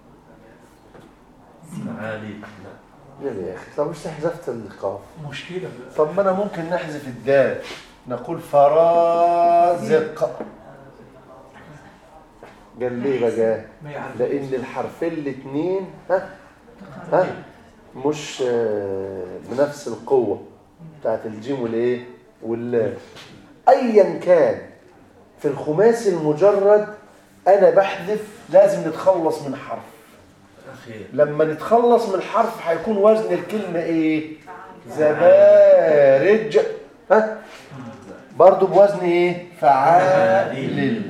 [SPEAKER 2] فعالي نعم
[SPEAKER 1] يا اخي طب مش حذفت القاف
[SPEAKER 4] مشكلة
[SPEAKER 1] طب ما انا ممكن نحذف الدال نقول فرازق قال ليه بقى
[SPEAKER 4] ما يعرف
[SPEAKER 1] لان الحرفين الاثنين ها ها مش آه، بنفس القوه بتاعت الجيم والايه واللام ايا كان في الخماسي المجرد انا بحذف لازم نتخلص من حرف
[SPEAKER 2] أخير
[SPEAKER 1] لما نتخلص من الحرف هيكون وزن الكلمة ايه زبارج ها برضو بوزن ايه فعال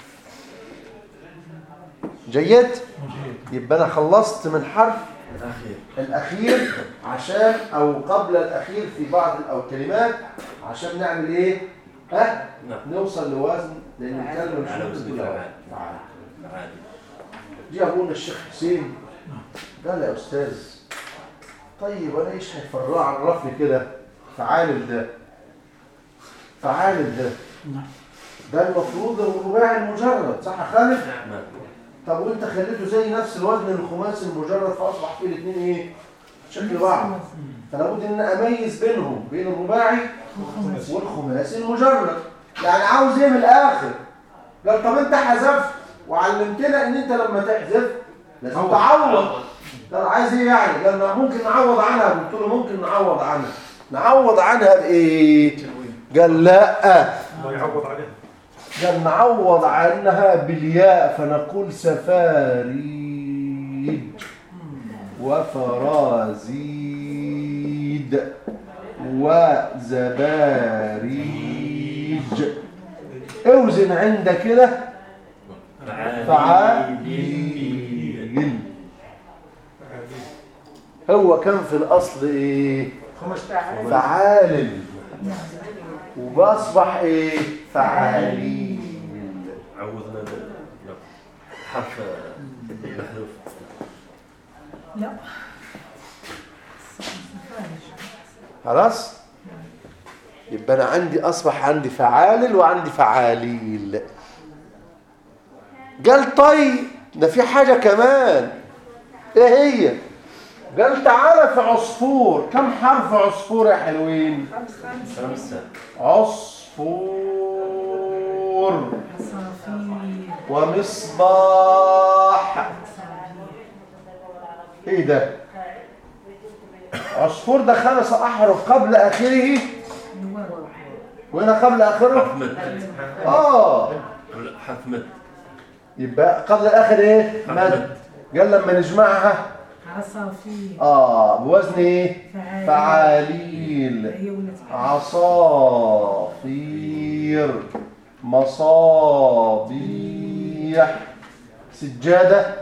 [SPEAKER 1] جيد يبقى انا خلصت من حرف
[SPEAKER 2] أخير
[SPEAKER 1] الاخير عشان او قبل الاخير في بعض او الكلمات عشان نعمل ايه ها
[SPEAKER 2] نعم
[SPEAKER 1] نوصل لوزن لان الكلمه مش
[SPEAKER 2] على
[SPEAKER 1] ممكن
[SPEAKER 2] وزن
[SPEAKER 1] تكون
[SPEAKER 2] فعال.
[SPEAKER 1] فعال
[SPEAKER 2] عادي
[SPEAKER 1] جه ابونا الشيخ حسين قال يا استاذ طيب انا ايش هيفرع عرفني كده فعال ده فعال ده ده المفروض الرباعي المجرد صح يا خالد
[SPEAKER 2] نعم
[SPEAKER 1] طب وانت خليته زي نفس الوزن الخماسي المجرد فاصبح فيه الاثنين ايه شكل بعض فلا بد ان أنا اميز بينهم بين الرباعي والخماسي المجرد يعني عاوز ايه من الاخر قال طب انت حذفت وعلمتنا ان انت لما تحذف لازم تعوض قال عايز ايه يعني قال ما ممكن نعوض عنها قلت له ممكن نعوض عنها نعوض عنها بايه قال لا
[SPEAKER 4] ما يعوض عليه
[SPEAKER 1] قال نعوض عنها بالياء فنقول سفاريد وفرازيد وزباريج اوزن عندك كده فعاليل هو كان في الاصل ايه فعال وباصبح ايه فعاليل
[SPEAKER 2] عوضنا ب- نعم. حرف محذوف
[SPEAKER 5] لا
[SPEAKER 1] خلاص يبقى انا عندي اصبح عندي فعالل وعندي فعاليل قال طيب ده في حاجة كمان ايه هي قال تعالى في عصفور كم حرف عصفور يا حلوين
[SPEAKER 2] خمسة
[SPEAKER 1] عصفور
[SPEAKER 5] عصافير
[SPEAKER 1] ومصباح ايه ده عصفور ده خمس احرف قبل اخره
[SPEAKER 5] نور
[SPEAKER 1] وهنا قبل اخره
[SPEAKER 2] حرف مد
[SPEAKER 1] اه
[SPEAKER 2] قبل- حرف مد
[SPEAKER 1] يبقى قبل الاخر ايه مد قال لما نجمعها
[SPEAKER 5] عصافير
[SPEAKER 1] اه بوزن ايه
[SPEAKER 5] فعاليل.
[SPEAKER 1] فعاليل
[SPEAKER 5] هي ولد
[SPEAKER 1] عصافير مصابيح سجادة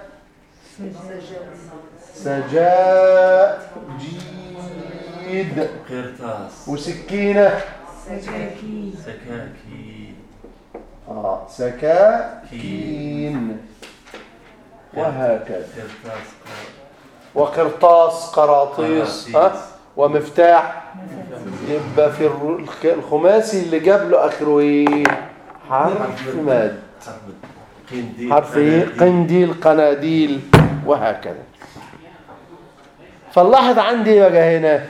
[SPEAKER 1] سجاجيد
[SPEAKER 2] قرطاس
[SPEAKER 1] وسكينة
[SPEAKER 5] سكاكين
[SPEAKER 2] سكاكين
[SPEAKER 1] اه سكاكين وهكذا
[SPEAKER 2] قرطاس
[SPEAKER 1] وقرطاس قراطيس
[SPEAKER 2] قراطيس.
[SPEAKER 1] ها ومفتاح يبقى في الر- الخ- الخماسي اللي قبله اخره ايه حرف مد
[SPEAKER 2] حرف مد قنديل
[SPEAKER 1] حرف ايه
[SPEAKER 2] قناديل.
[SPEAKER 1] قنديل قناديل وهكذا فنلاحظ عندي إيه بقى هنا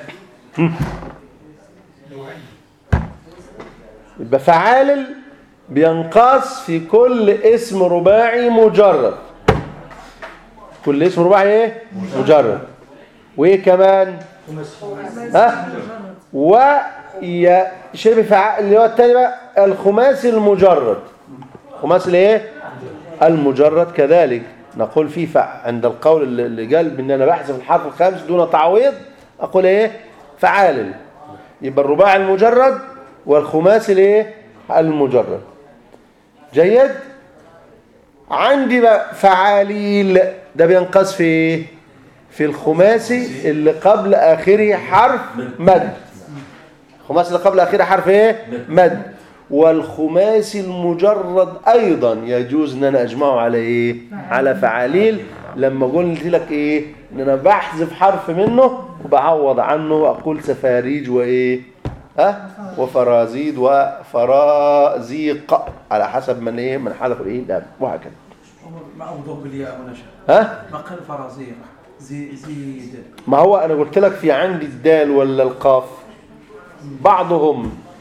[SPEAKER 1] يبقى فعالل بينقص في كل اسم رباعي مجرد كل اسم رباعي ايه مجرد وايه كمان ها ويا شبه فعال اللي هو التاني بقى الخماسي المجرد خماسي الايه المجرد كذلك نقول فيه فع عند القول اللي- اللي قال بان انا بحذف الحرف الخامس دون تعويض اقول ايه فعال يبقى الرباعي المجرد والخماسي الايه المجرد جيد عندي بقى فعاليل ده بينقص في ايه في الخماسي اللي قبل اخره حرف مد الخماسي اللي قبل اخره حرف ايه مد والخماسي المجرد ايضا يجوز ان انا اجمعه على ايه على فعاليل لما قلت لك ايه ان انا بحذف حرف منه وبعوض عنه واقول سفاريج وايه ها وفرازيد وفرازيق على حسب من ايه من حذف الايه لام وهكذا
[SPEAKER 4] ما أوضح بالياء ونشا
[SPEAKER 1] ها
[SPEAKER 4] ما قال فرازيق زي زيد
[SPEAKER 1] ما هو انا قلت لك في عندي الدال ولا القاف بعضهم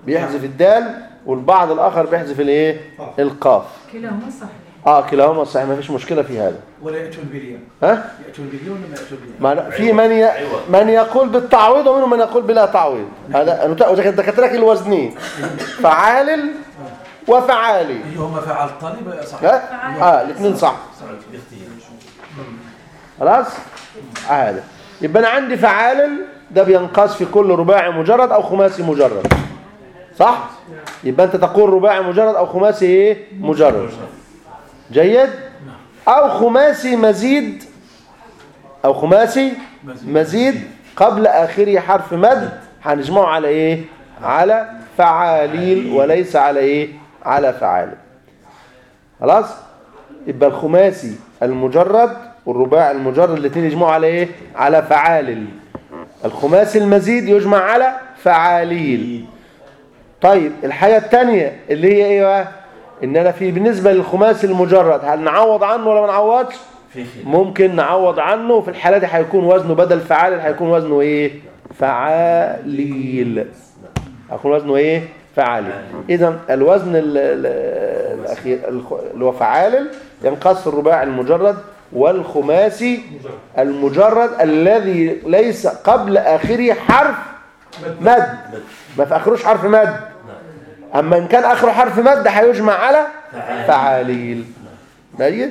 [SPEAKER 1] بيحذف الدال والبعض الآخر بيحذف الايه القاف
[SPEAKER 5] كلاهما صحيح
[SPEAKER 1] اه كلاهما صحيح ما فيش مشكلة في هذا
[SPEAKER 3] ولا يأتون بالياء
[SPEAKER 1] ها
[SPEAKER 3] يأتون بالياء ولا ما يأتون بالياء
[SPEAKER 1] ما لا- في من ي... من يقول بالتعويض ومنهم من يقول بلا تعويض هذا انا وذاك الدكاتره الوزنين فعال وفعالي
[SPEAKER 3] أيهما فعل الطالب صح
[SPEAKER 1] ها اه الاثنين صح
[SPEAKER 2] باختيار
[SPEAKER 1] خلاص هذا يبقى انا عندي فعال ده بينقاس في كل رباعي مجرد او خماسي مجرد صح يبقى انت تقول رباعي مجرد او خماسي ايه مجرد جيد او خماسي مزيد او خماسي مزيد قبل اخره حرف مد هنجمعه على ايه على فعاليل وليس على ايه على فعال خلاص يبقى الخماسي المجرد والرباعي المجرد الاثنين يجمعوا على ايه على فعالل الخماسي المزيد يجمع على فعاليل طيب الحاجه الثانيه اللي هي ايه بقى ان انا في بالنسبه للخماسي المجرد هل نعوض عنه ولا ما نعوضش
[SPEAKER 2] في خلاف
[SPEAKER 1] ممكن نعوض عنه وفي الحالة دي هيكون وزنه بدل فعال هيكون وزنه ايه فعاليل هيكون وزنه ايه فعاليل اذا الوزن ال- ال- الاخير الخ- اللي هو فعالل ينقص الرباعي المجرد والخماسي المجرد الذي ليس قبل اخره حرف مد ما في اخروش حرف مد اما ان كان اخره حرف مد هيجمع على فعاليل جيد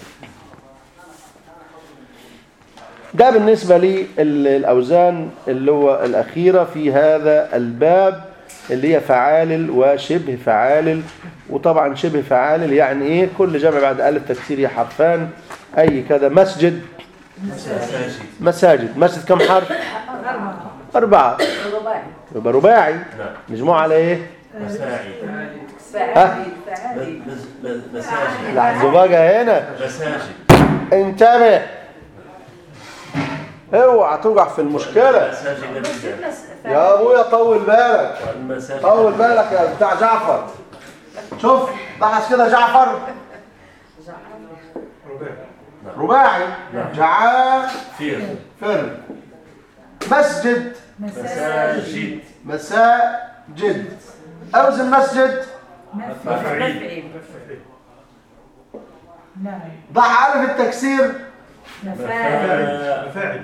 [SPEAKER 1] ده بالنسبة للأوزان اللي هو الأخيرة في هذا الباب اللي هي فعالل وشبه فعالل وطبعا شبه فعالل يعني ايه كل جمع بعد ألف تكسير حرفان أي كذا مسجد
[SPEAKER 2] مساجد
[SPEAKER 1] مساجد مسجد كم حرف
[SPEAKER 5] أربعة
[SPEAKER 1] أربعة
[SPEAKER 6] رباعي
[SPEAKER 1] يبقى رباعي
[SPEAKER 2] نعم
[SPEAKER 1] مجموع على ايه
[SPEAKER 2] مساعد
[SPEAKER 6] فعالي فعالي
[SPEAKER 2] مز- مز- مساجد
[SPEAKER 1] لحظة بقى هنا
[SPEAKER 2] مساجد
[SPEAKER 1] انتبه اوعى توقع في المشكلة
[SPEAKER 2] مساجد الرجال
[SPEAKER 1] يا ابويا طول بالك
[SPEAKER 2] المساجد
[SPEAKER 1] طول بالك يا بتاع جعفر شوف لاحظ كده جعفر رباعي جعافر
[SPEAKER 2] فير
[SPEAKER 1] مسجد
[SPEAKER 2] مساجد
[SPEAKER 1] مساجد اوزن مسجد
[SPEAKER 2] مفعيل
[SPEAKER 5] نعم
[SPEAKER 1] ضع الف التكسير
[SPEAKER 5] مفاعل
[SPEAKER 2] مفاعل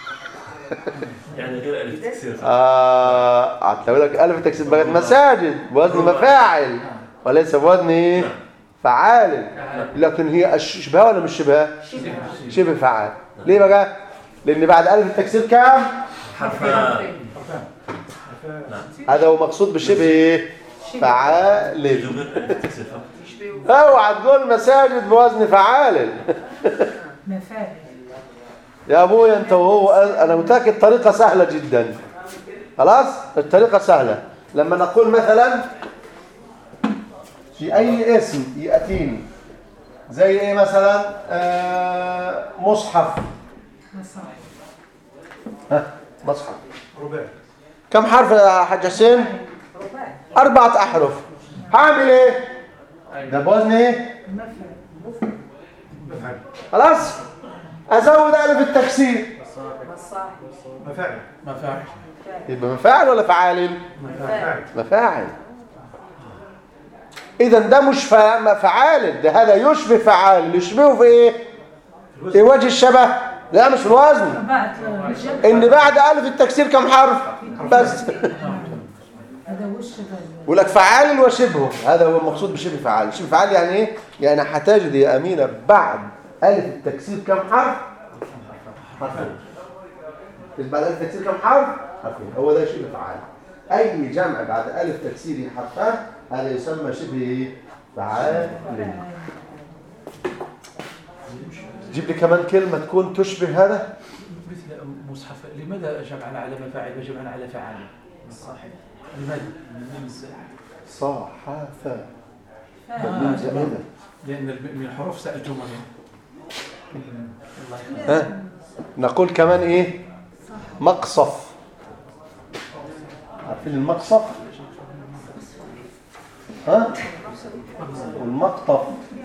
[SPEAKER 2] يعني غير ألف تكسير
[SPEAKER 1] اه هتلاقي لك الف التكسير بقت مساجد بوزن مفاعل وليس بوزن ايه فعال لكن هي أش- شبهه ولا مش شبهه شبه فعال ليه بقى لان بعد الف التكسير كام
[SPEAKER 2] حرفان
[SPEAKER 1] هذا هو مقصود بشبه ايه فعال
[SPEAKER 2] يجوا غير ألف تكسير فقط
[SPEAKER 1] اوعى تقول مساجد بوزن فعال
[SPEAKER 5] مفاعل
[SPEAKER 1] يا ابويا انت وهو انا متاكد طريقه سهله جدا خلاص الطريقه سهله لما نقول مثلا في اي اسم ياتيني زي ايه مثلا آه مصحف
[SPEAKER 5] مصاحف
[SPEAKER 1] ها مصحف
[SPEAKER 4] رباعي
[SPEAKER 1] كم حرف يا حاج حسين
[SPEAKER 6] رباعي
[SPEAKER 1] اربعه احرف هعمل ايه ده بوزن ايه
[SPEAKER 5] مفعل
[SPEAKER 4] مفعل
[SPEAKER 1] خلاص ازود الف التكسير
[SPEAKER 6] مصاحف
[SPEAKER 4] مفاعل
[SPEAKER 3] مفاعل
[SPEAKER 1] يبقى مفاعل ولا فعال
[SPEAKER 4] مفاعل
[SPEAKER 1] مفاعل اذا ده مش فا- فعال ده هذا يشبه فعال اللي يشبهه في ايه في وجه الشبه لا مش في الوزن
[SPEAKER 5] بعد الجمع
[SPEAKER 1] ان بعد الف التكسير كم حرف بس
[SPEAKER 5] هذا وش هذا
[SPEAKER 1] يقول لك فعال وشبهه هذا هو المقصود بشبه فعال شبه فعال يعني ايه يعني هتجد يا امينه بعد الف التكسير كم حرف حرفين مش بعد الف التكسير كم حرف حرفين هو ده شبه فعال اي جمع بعد الف تكسير حرفان هذا يسمى شبه فعال جيب لي كمان كلمه تكون تشبه هذا
[SPEAKER 3] مثل مصحف لماذا جمعنا على مفاعل وجمعنا على فعال صحيح لماذا
[SPEAKER 1] صحافه
[SPEAKER 3] آه،
[SPEAKER 1] جميلة.
[SPEAKER 3] لأن الم- من الحروف سألتموني الله يخليك.
[SPEAKER 1] ها نقول كمان ايه مقصف عارفين المقصف ها والمقطف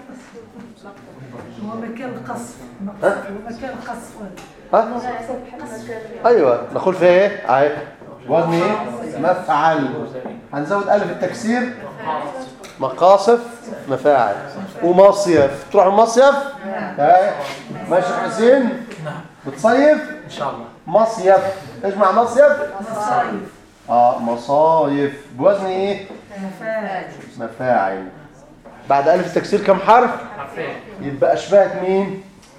[SPEAKER 5] هو مكان القصف مقصف هو مكان القصف
[SPEAKER 1] ها ايوه نقول فيها ايه اهي وزن ايه مفعل هنزود ألف التكسير مقاصف مفاعل ومصيف تروح المصيف هاي ماشي حسين
[SPEAKER 3] نعم
[SPEAKER 1] بتصيف
[SPEAKER 3] ان شاء الله
[SPEAKER 1] مصيف اجمع مصيف
[SPEAKER 5] مصايف
[SPEAKER 1] اه مصايف بوزن ايه
[SPEAKER 5] مفاعل
[SPEAKER 1] مفاعل بعد ألف التكسير كم حرف يبقى أشباهت مين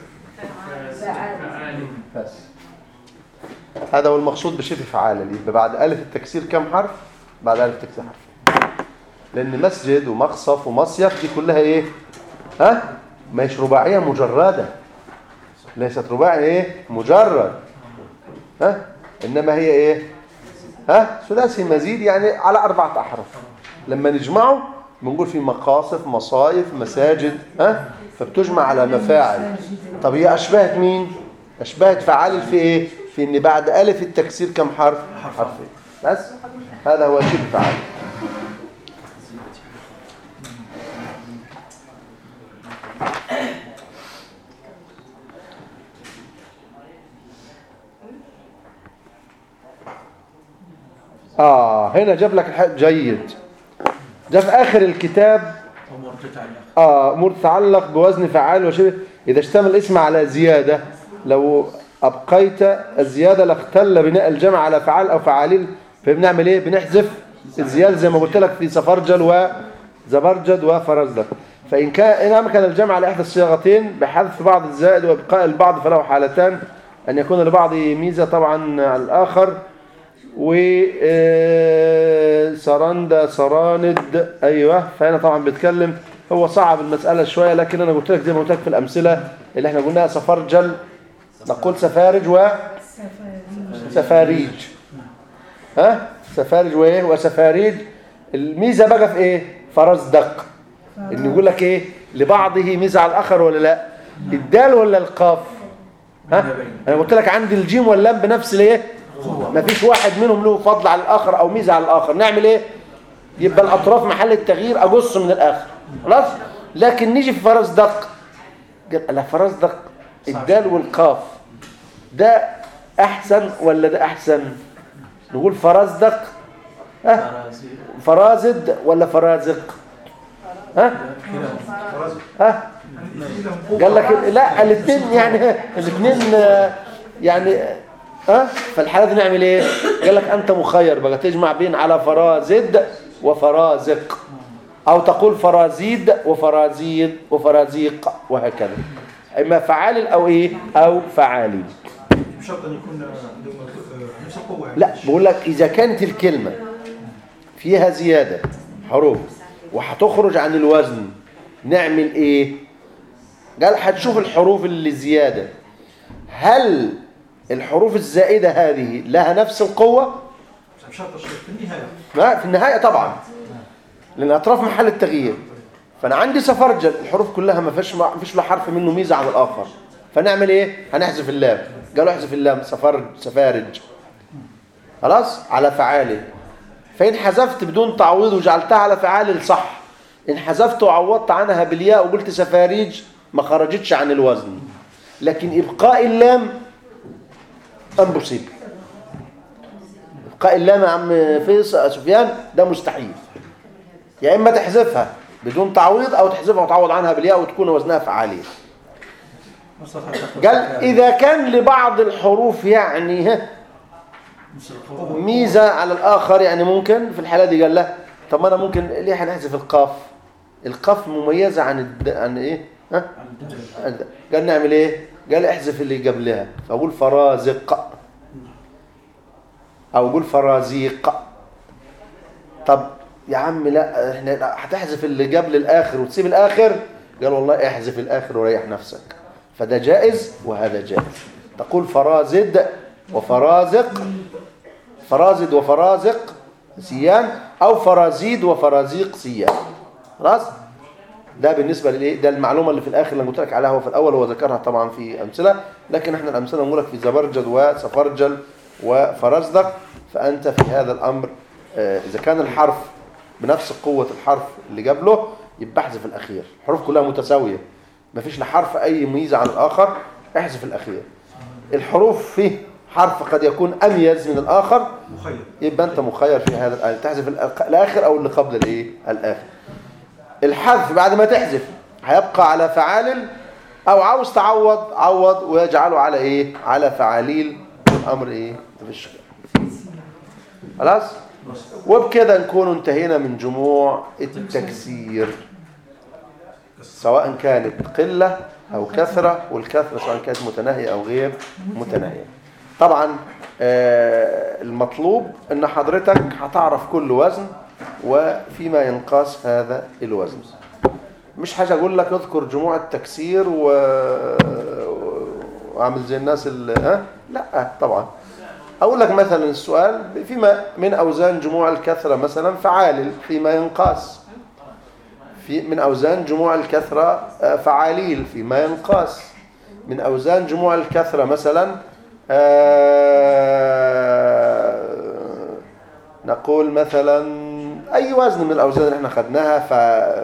[SPEAKER 1] بس هذا هو المقصود بشبه فعال يبقى بعد ألف التكسير كم حرف بعد ألف التكسير حرف لأن مسجد ومقصف ومصيف دي كلها إيه ها مش رباعية مجردة ليست رباعي إيه مجرد ها إنما هي إيه ها ثلاثي مزيد يعني على أربعة أحرف لما نجمعه بنقول في مقاصف مصايف مساجد ها فبتجمع على مفاعل طب هي أشبهت مين أشبهت فعال في إيه في إن بعد ألف التكسير كم حرف حرفين بس هذا هو شبه فعال آه هنا جاب لك الحق جيد ده في آخر الكتاب
[SPEAKER 3] امور تتعلق
[SPEAKER 1] آه أمور تتعلق بوزن فعال وشبه إذا اشتمل الاسم على زيادة لو أبقيت الزيادة لاختل بناء الجمع على فعال أو فعالين فبنعمل إيه بنحذف الزيادة زي ما قلت لك في سفرجل وزبرجد وفرزدق فإن كان إن أمكن الجمع على إحدى الصياغتين بحذف بعض الزائد وإبقاء البعض فله حالتان أن يكون لبعض ميزة طبعا على الآخر و آه، سرندة سراند ايوه فهنا طبعا بيتكلم هو صعب المسألة شوية لكن انا قلت لك زي ما قلت لك في الامثلة اللي احنا قلناها سفرجل نقول سفارج وسفاريج ها سفارج وايه وسفاريج الميزة بقى في ايه فرزدق ان يقول لك ايه لبعضه ميزة على الاخر ولا لا الدال ولا القاف ها انا قلت لك عندي الجيم واللام بنفس الايه ما فيش واحد منهم له فضل على الآخر أو ميزة على الآخر نعمل إيه يبقى الأطراف محل التغيير أقص من الآخر خلاص لكن نيجي في فرزدق قال لا فرزدق الدال والقاف ده أحسن ولا ده أحسن نقول فرزدق ها
[SPEAKER 3] فرازي
[SPEAKER 1] فرازد ولا فرازق ها ها قال لك لا الاثنين يعني الاثنين آه، يعني ها فالحالة دي نعمل ايه قال لك انت مخير بقى تجمع بين على فرازد وفرازق او تقول فرازيد وفرازيد وفرازيق وهكذا اما فعال او ايه او فعالي
[SPEAKER 4] بشرط ان يكون عندهم آه، نفس القوه يعني.
[SPEAKER 1] لا بقول لك اذا كانت الكلمة فيها زيادة حروف وهتخرج عن الوزن نعمل ايه قال هتشوف الحروف اللي زيادة هل الحروف الزائدة هذه لها نفس القوة
[SPEAKER 4] بس بشرط الشيء في النهايه
[SPEAKER 1] ما في النهاية طبعا لأن أطراف محل التغيير فأنا عندي سفرجل الحروف كلها ما فيش ما فيش له حرف منه ميزة عن الآخر فنعمل إيه؟ هنحذف اللام قالوا احذف اللام سفرج سفارج خلاص على فعاله فإن حذفت بدون تعويض وجعلتها على فعال صح إن حذفت وعوضت عنها بالياء وقلت سفاريج ما خرجتش عن الوزن لكن إبقاء اللام امبوسيبل إبقاء اللام يا عم فيصل سفيان ده مستحيل يا إما تحذفها بدون تعويض أو تحذفها وتعوض عنها بالياء وتكون وزنها فعالية قال إذا كان لبعض الحروف يعني ها
[SPEAKER 3] نفس القوة
[SPEAKER 1] ميزة على الآخر يعني ممكن في الحالة دي قال له طب ما أنا ممكن ليه هنحذف القاف القاف مميزة عن الد... عن إيه ها
[SPEAKER 3] عن الدال.
[SPEAKER 1] قال نعمل إيه قال احذف اللي قبلها فأقول فرازق أو أقول فرازيق طب يا عم لا احنا لا، هتحذف اللي قبل الآخر وتسيب الآخر قال والله احذف الآخر وريح نفسك فده جائز وهذا جائز تقول فرازد وفرازق فرازد وفرازق سيان أو فرازيد وفرازيق سيان خلاص ده بالنسبة للايه ده المعلومة اللي في الآخر اللي قلت لك عليها هو في الأول هو ذكرها طبعا في أمثلة لكن احنا الأمثلة نقول لك في زبرجد وسفرجل وفرزدق فأنت في هذا الأمر آه، إذا كان الحرف بنفس قوة الحرف اللي قبله يبقى احذف الأخير الحروف كلها متساوية مفيش لحرف أي ميزة عن الآخر احذف الأخير الحروف فيه حرف قد يكون أميز من الآخر
[SPEAKER 4] مخير
[SPEAKER 1] يبقى أنت مخير في هذا الآن تحذف الأق- الآخر أو اللي قبل الإيه الآخر الحذف بعد ما تحذف هيبقى على فعال أو عاوز تعوض عوض ويجعله على إيه على فعاليل الأمر إيه مفيش كلام. خلاص وبكده نكون انتهينا من جموع التكسير سواء كانت قلة أو كثرة والكثرة سواء كانت متناهية أو غير متناهية طبعا آه، المطلوب ان حضرتك هتعرف كل وزن وفيما ينقاس هذا الوزن مش حاجة اقول لك اذكر جموع التكسير و... واعمل زي الناس اللي ها لا طبعا اقول لك مثلا السؤال فيما من اوزان جموع الكثرة مثلا فعالل فيما ينقاس في من اوزان جموع الكثرة آه، فعاليل فيما ينقاس من اوزان جموع الكثرة مثلا آه، نقول مثلا اي وزن من الاوزان اللي احنا خدناها ف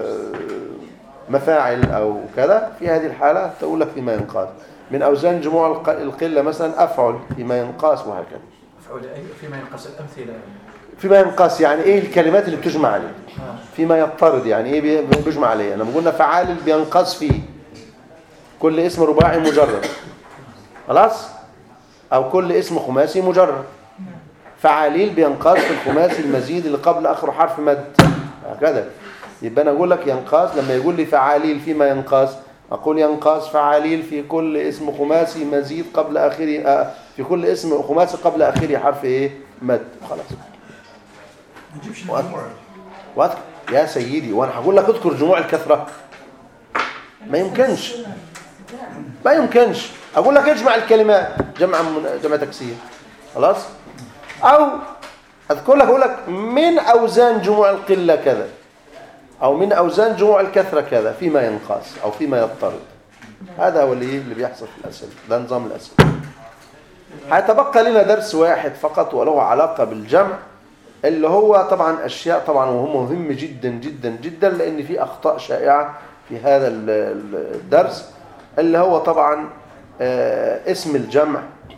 [SPEAKER 1] مفاعل او كذا في هذه الحالة تقول لك فيما ينقاس من اوزان جموع الق- القلة مثلا افعل فيما ينقاس وهكذا
[SPEAKER 3] مفعول أي فيما ينقص الأمثلة
[SPEAKER 1] فيما ينقاس يعني ايه الكلمات اللي بتجمع عليه فيما يضطرد يعني ايه بي- بيجمع عليه لما قلنا فعال بينقص فيه كل اسم رباعي مجرد خلاص او كل اسم خماسي مجرد فعاليل بينقاس في الخماسي المزيد اللي قبل اخره حرف مد هكذا يبقى انا اقول لك ينقاس لما يقول لي فعاليل فيما ينقاس اقول ينقاس فعاليل في كل اسم خماسي مزيد قبل اخره آه، في كل اسم خماسي قبل اخره حرف ايه مد خلاص
[SPEAKER 4] ما نجيبش
[SPEAKER 1] وقت.
[SPEAKER 4] المجموع
[SPEAKER 1] واذكر يا سيدي وانا هقول لك اذكر جموع الكثره ما يمكنش ما يمكنش اقول لك اجمع الكلمات جمع من جمع تكسير خلاص او اذكر لك اقول لك من اوزان جموع القله كذا او من اوزان جموع الكثره كذا فيما ينقاس او فيما يضطرد هذا هو اللي اللي بيحصل في الاسئله ده نظام الاسئله هيتبقى لنا درس واحد فقط وله علاقه بالجمع اللي هو طبعا اشياء طبعا وهو مهم جدا جدا جدا لان في اخطاء شائعه في هذا ال- ال- الدرس اللي هو طبعا آه، اسم الجمع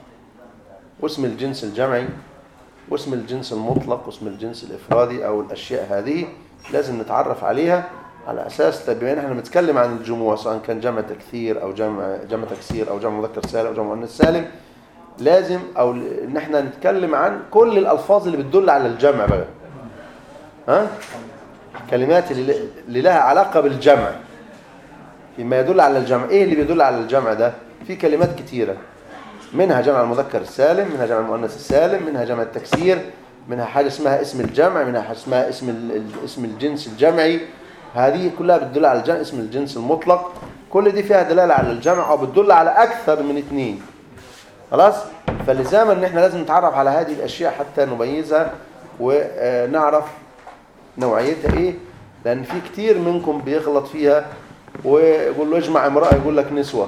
[SPEAKER 1] واسم الجنس الجمعي واسم الجنس المطلق واسم الجنس الافرادي او الاشياء هذه لازم نتعرف عليها على اساس طب بما ان احنا بنتكلم عن الجموع سواء كان جمع تكثير او جمع جمع تكسير او جمع مذكر سالم او جمع مؤنث سالم لازم او ان احنا نتكلم عن كل الالفاظ اللي بتدل على الجمع بقى ها الكلمات اللي اللي لها علاقه بالجمع فيما يدل على الجمع ايه اللي بيدل على الجمع ده في كلمات كتيره منها جمع المذكر السالم منها جمع المؤنث السالم منها جمع التكسير منها حاجه اسمها اسم الجمع منها حاجه اسمها اسم ال- ال- اسم الجنس الجمعي هذه كلها بتدل على الجمع اسم الجنس المطلق كل دي فيها دلاله على الجمع او بتدل على اكثر من اثنين خلاص فلزاما ان احنا لازم نتعرف على هذه الاشياء حتى نميزها ونعرف نوعيتها ايه لان في كتير منكم بيغلط فيها ويقول له اجمع امرأة يقول لك نسوة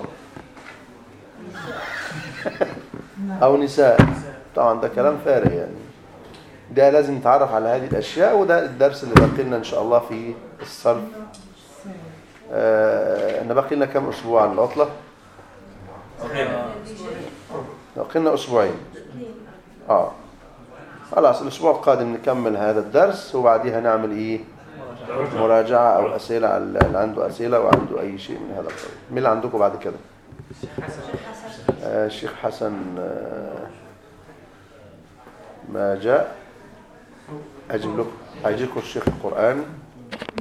[SPEAKER 1] او نساء طبعا ده كلام فارغ يعني ده لازم نتعرف على هذه الاشياء وده الدرس اللي باقي لنا ان شاء الله في الصرف آه، احنا باقي لنا كم اسبوع على العطله باقي لنا اسبوعين اه خلاص الاسبوع القادم نكمل هذا الدرس وبعديها نعمل ايه مراجعة او اسئلة على اللي عنده اسئلة وعنده اي شيء من هذا القبيل مين اللي عندكم بعد كده آه، الشيخ حسن آه، ما جاء اجيب لكم هيجيكم الشيخ القرآن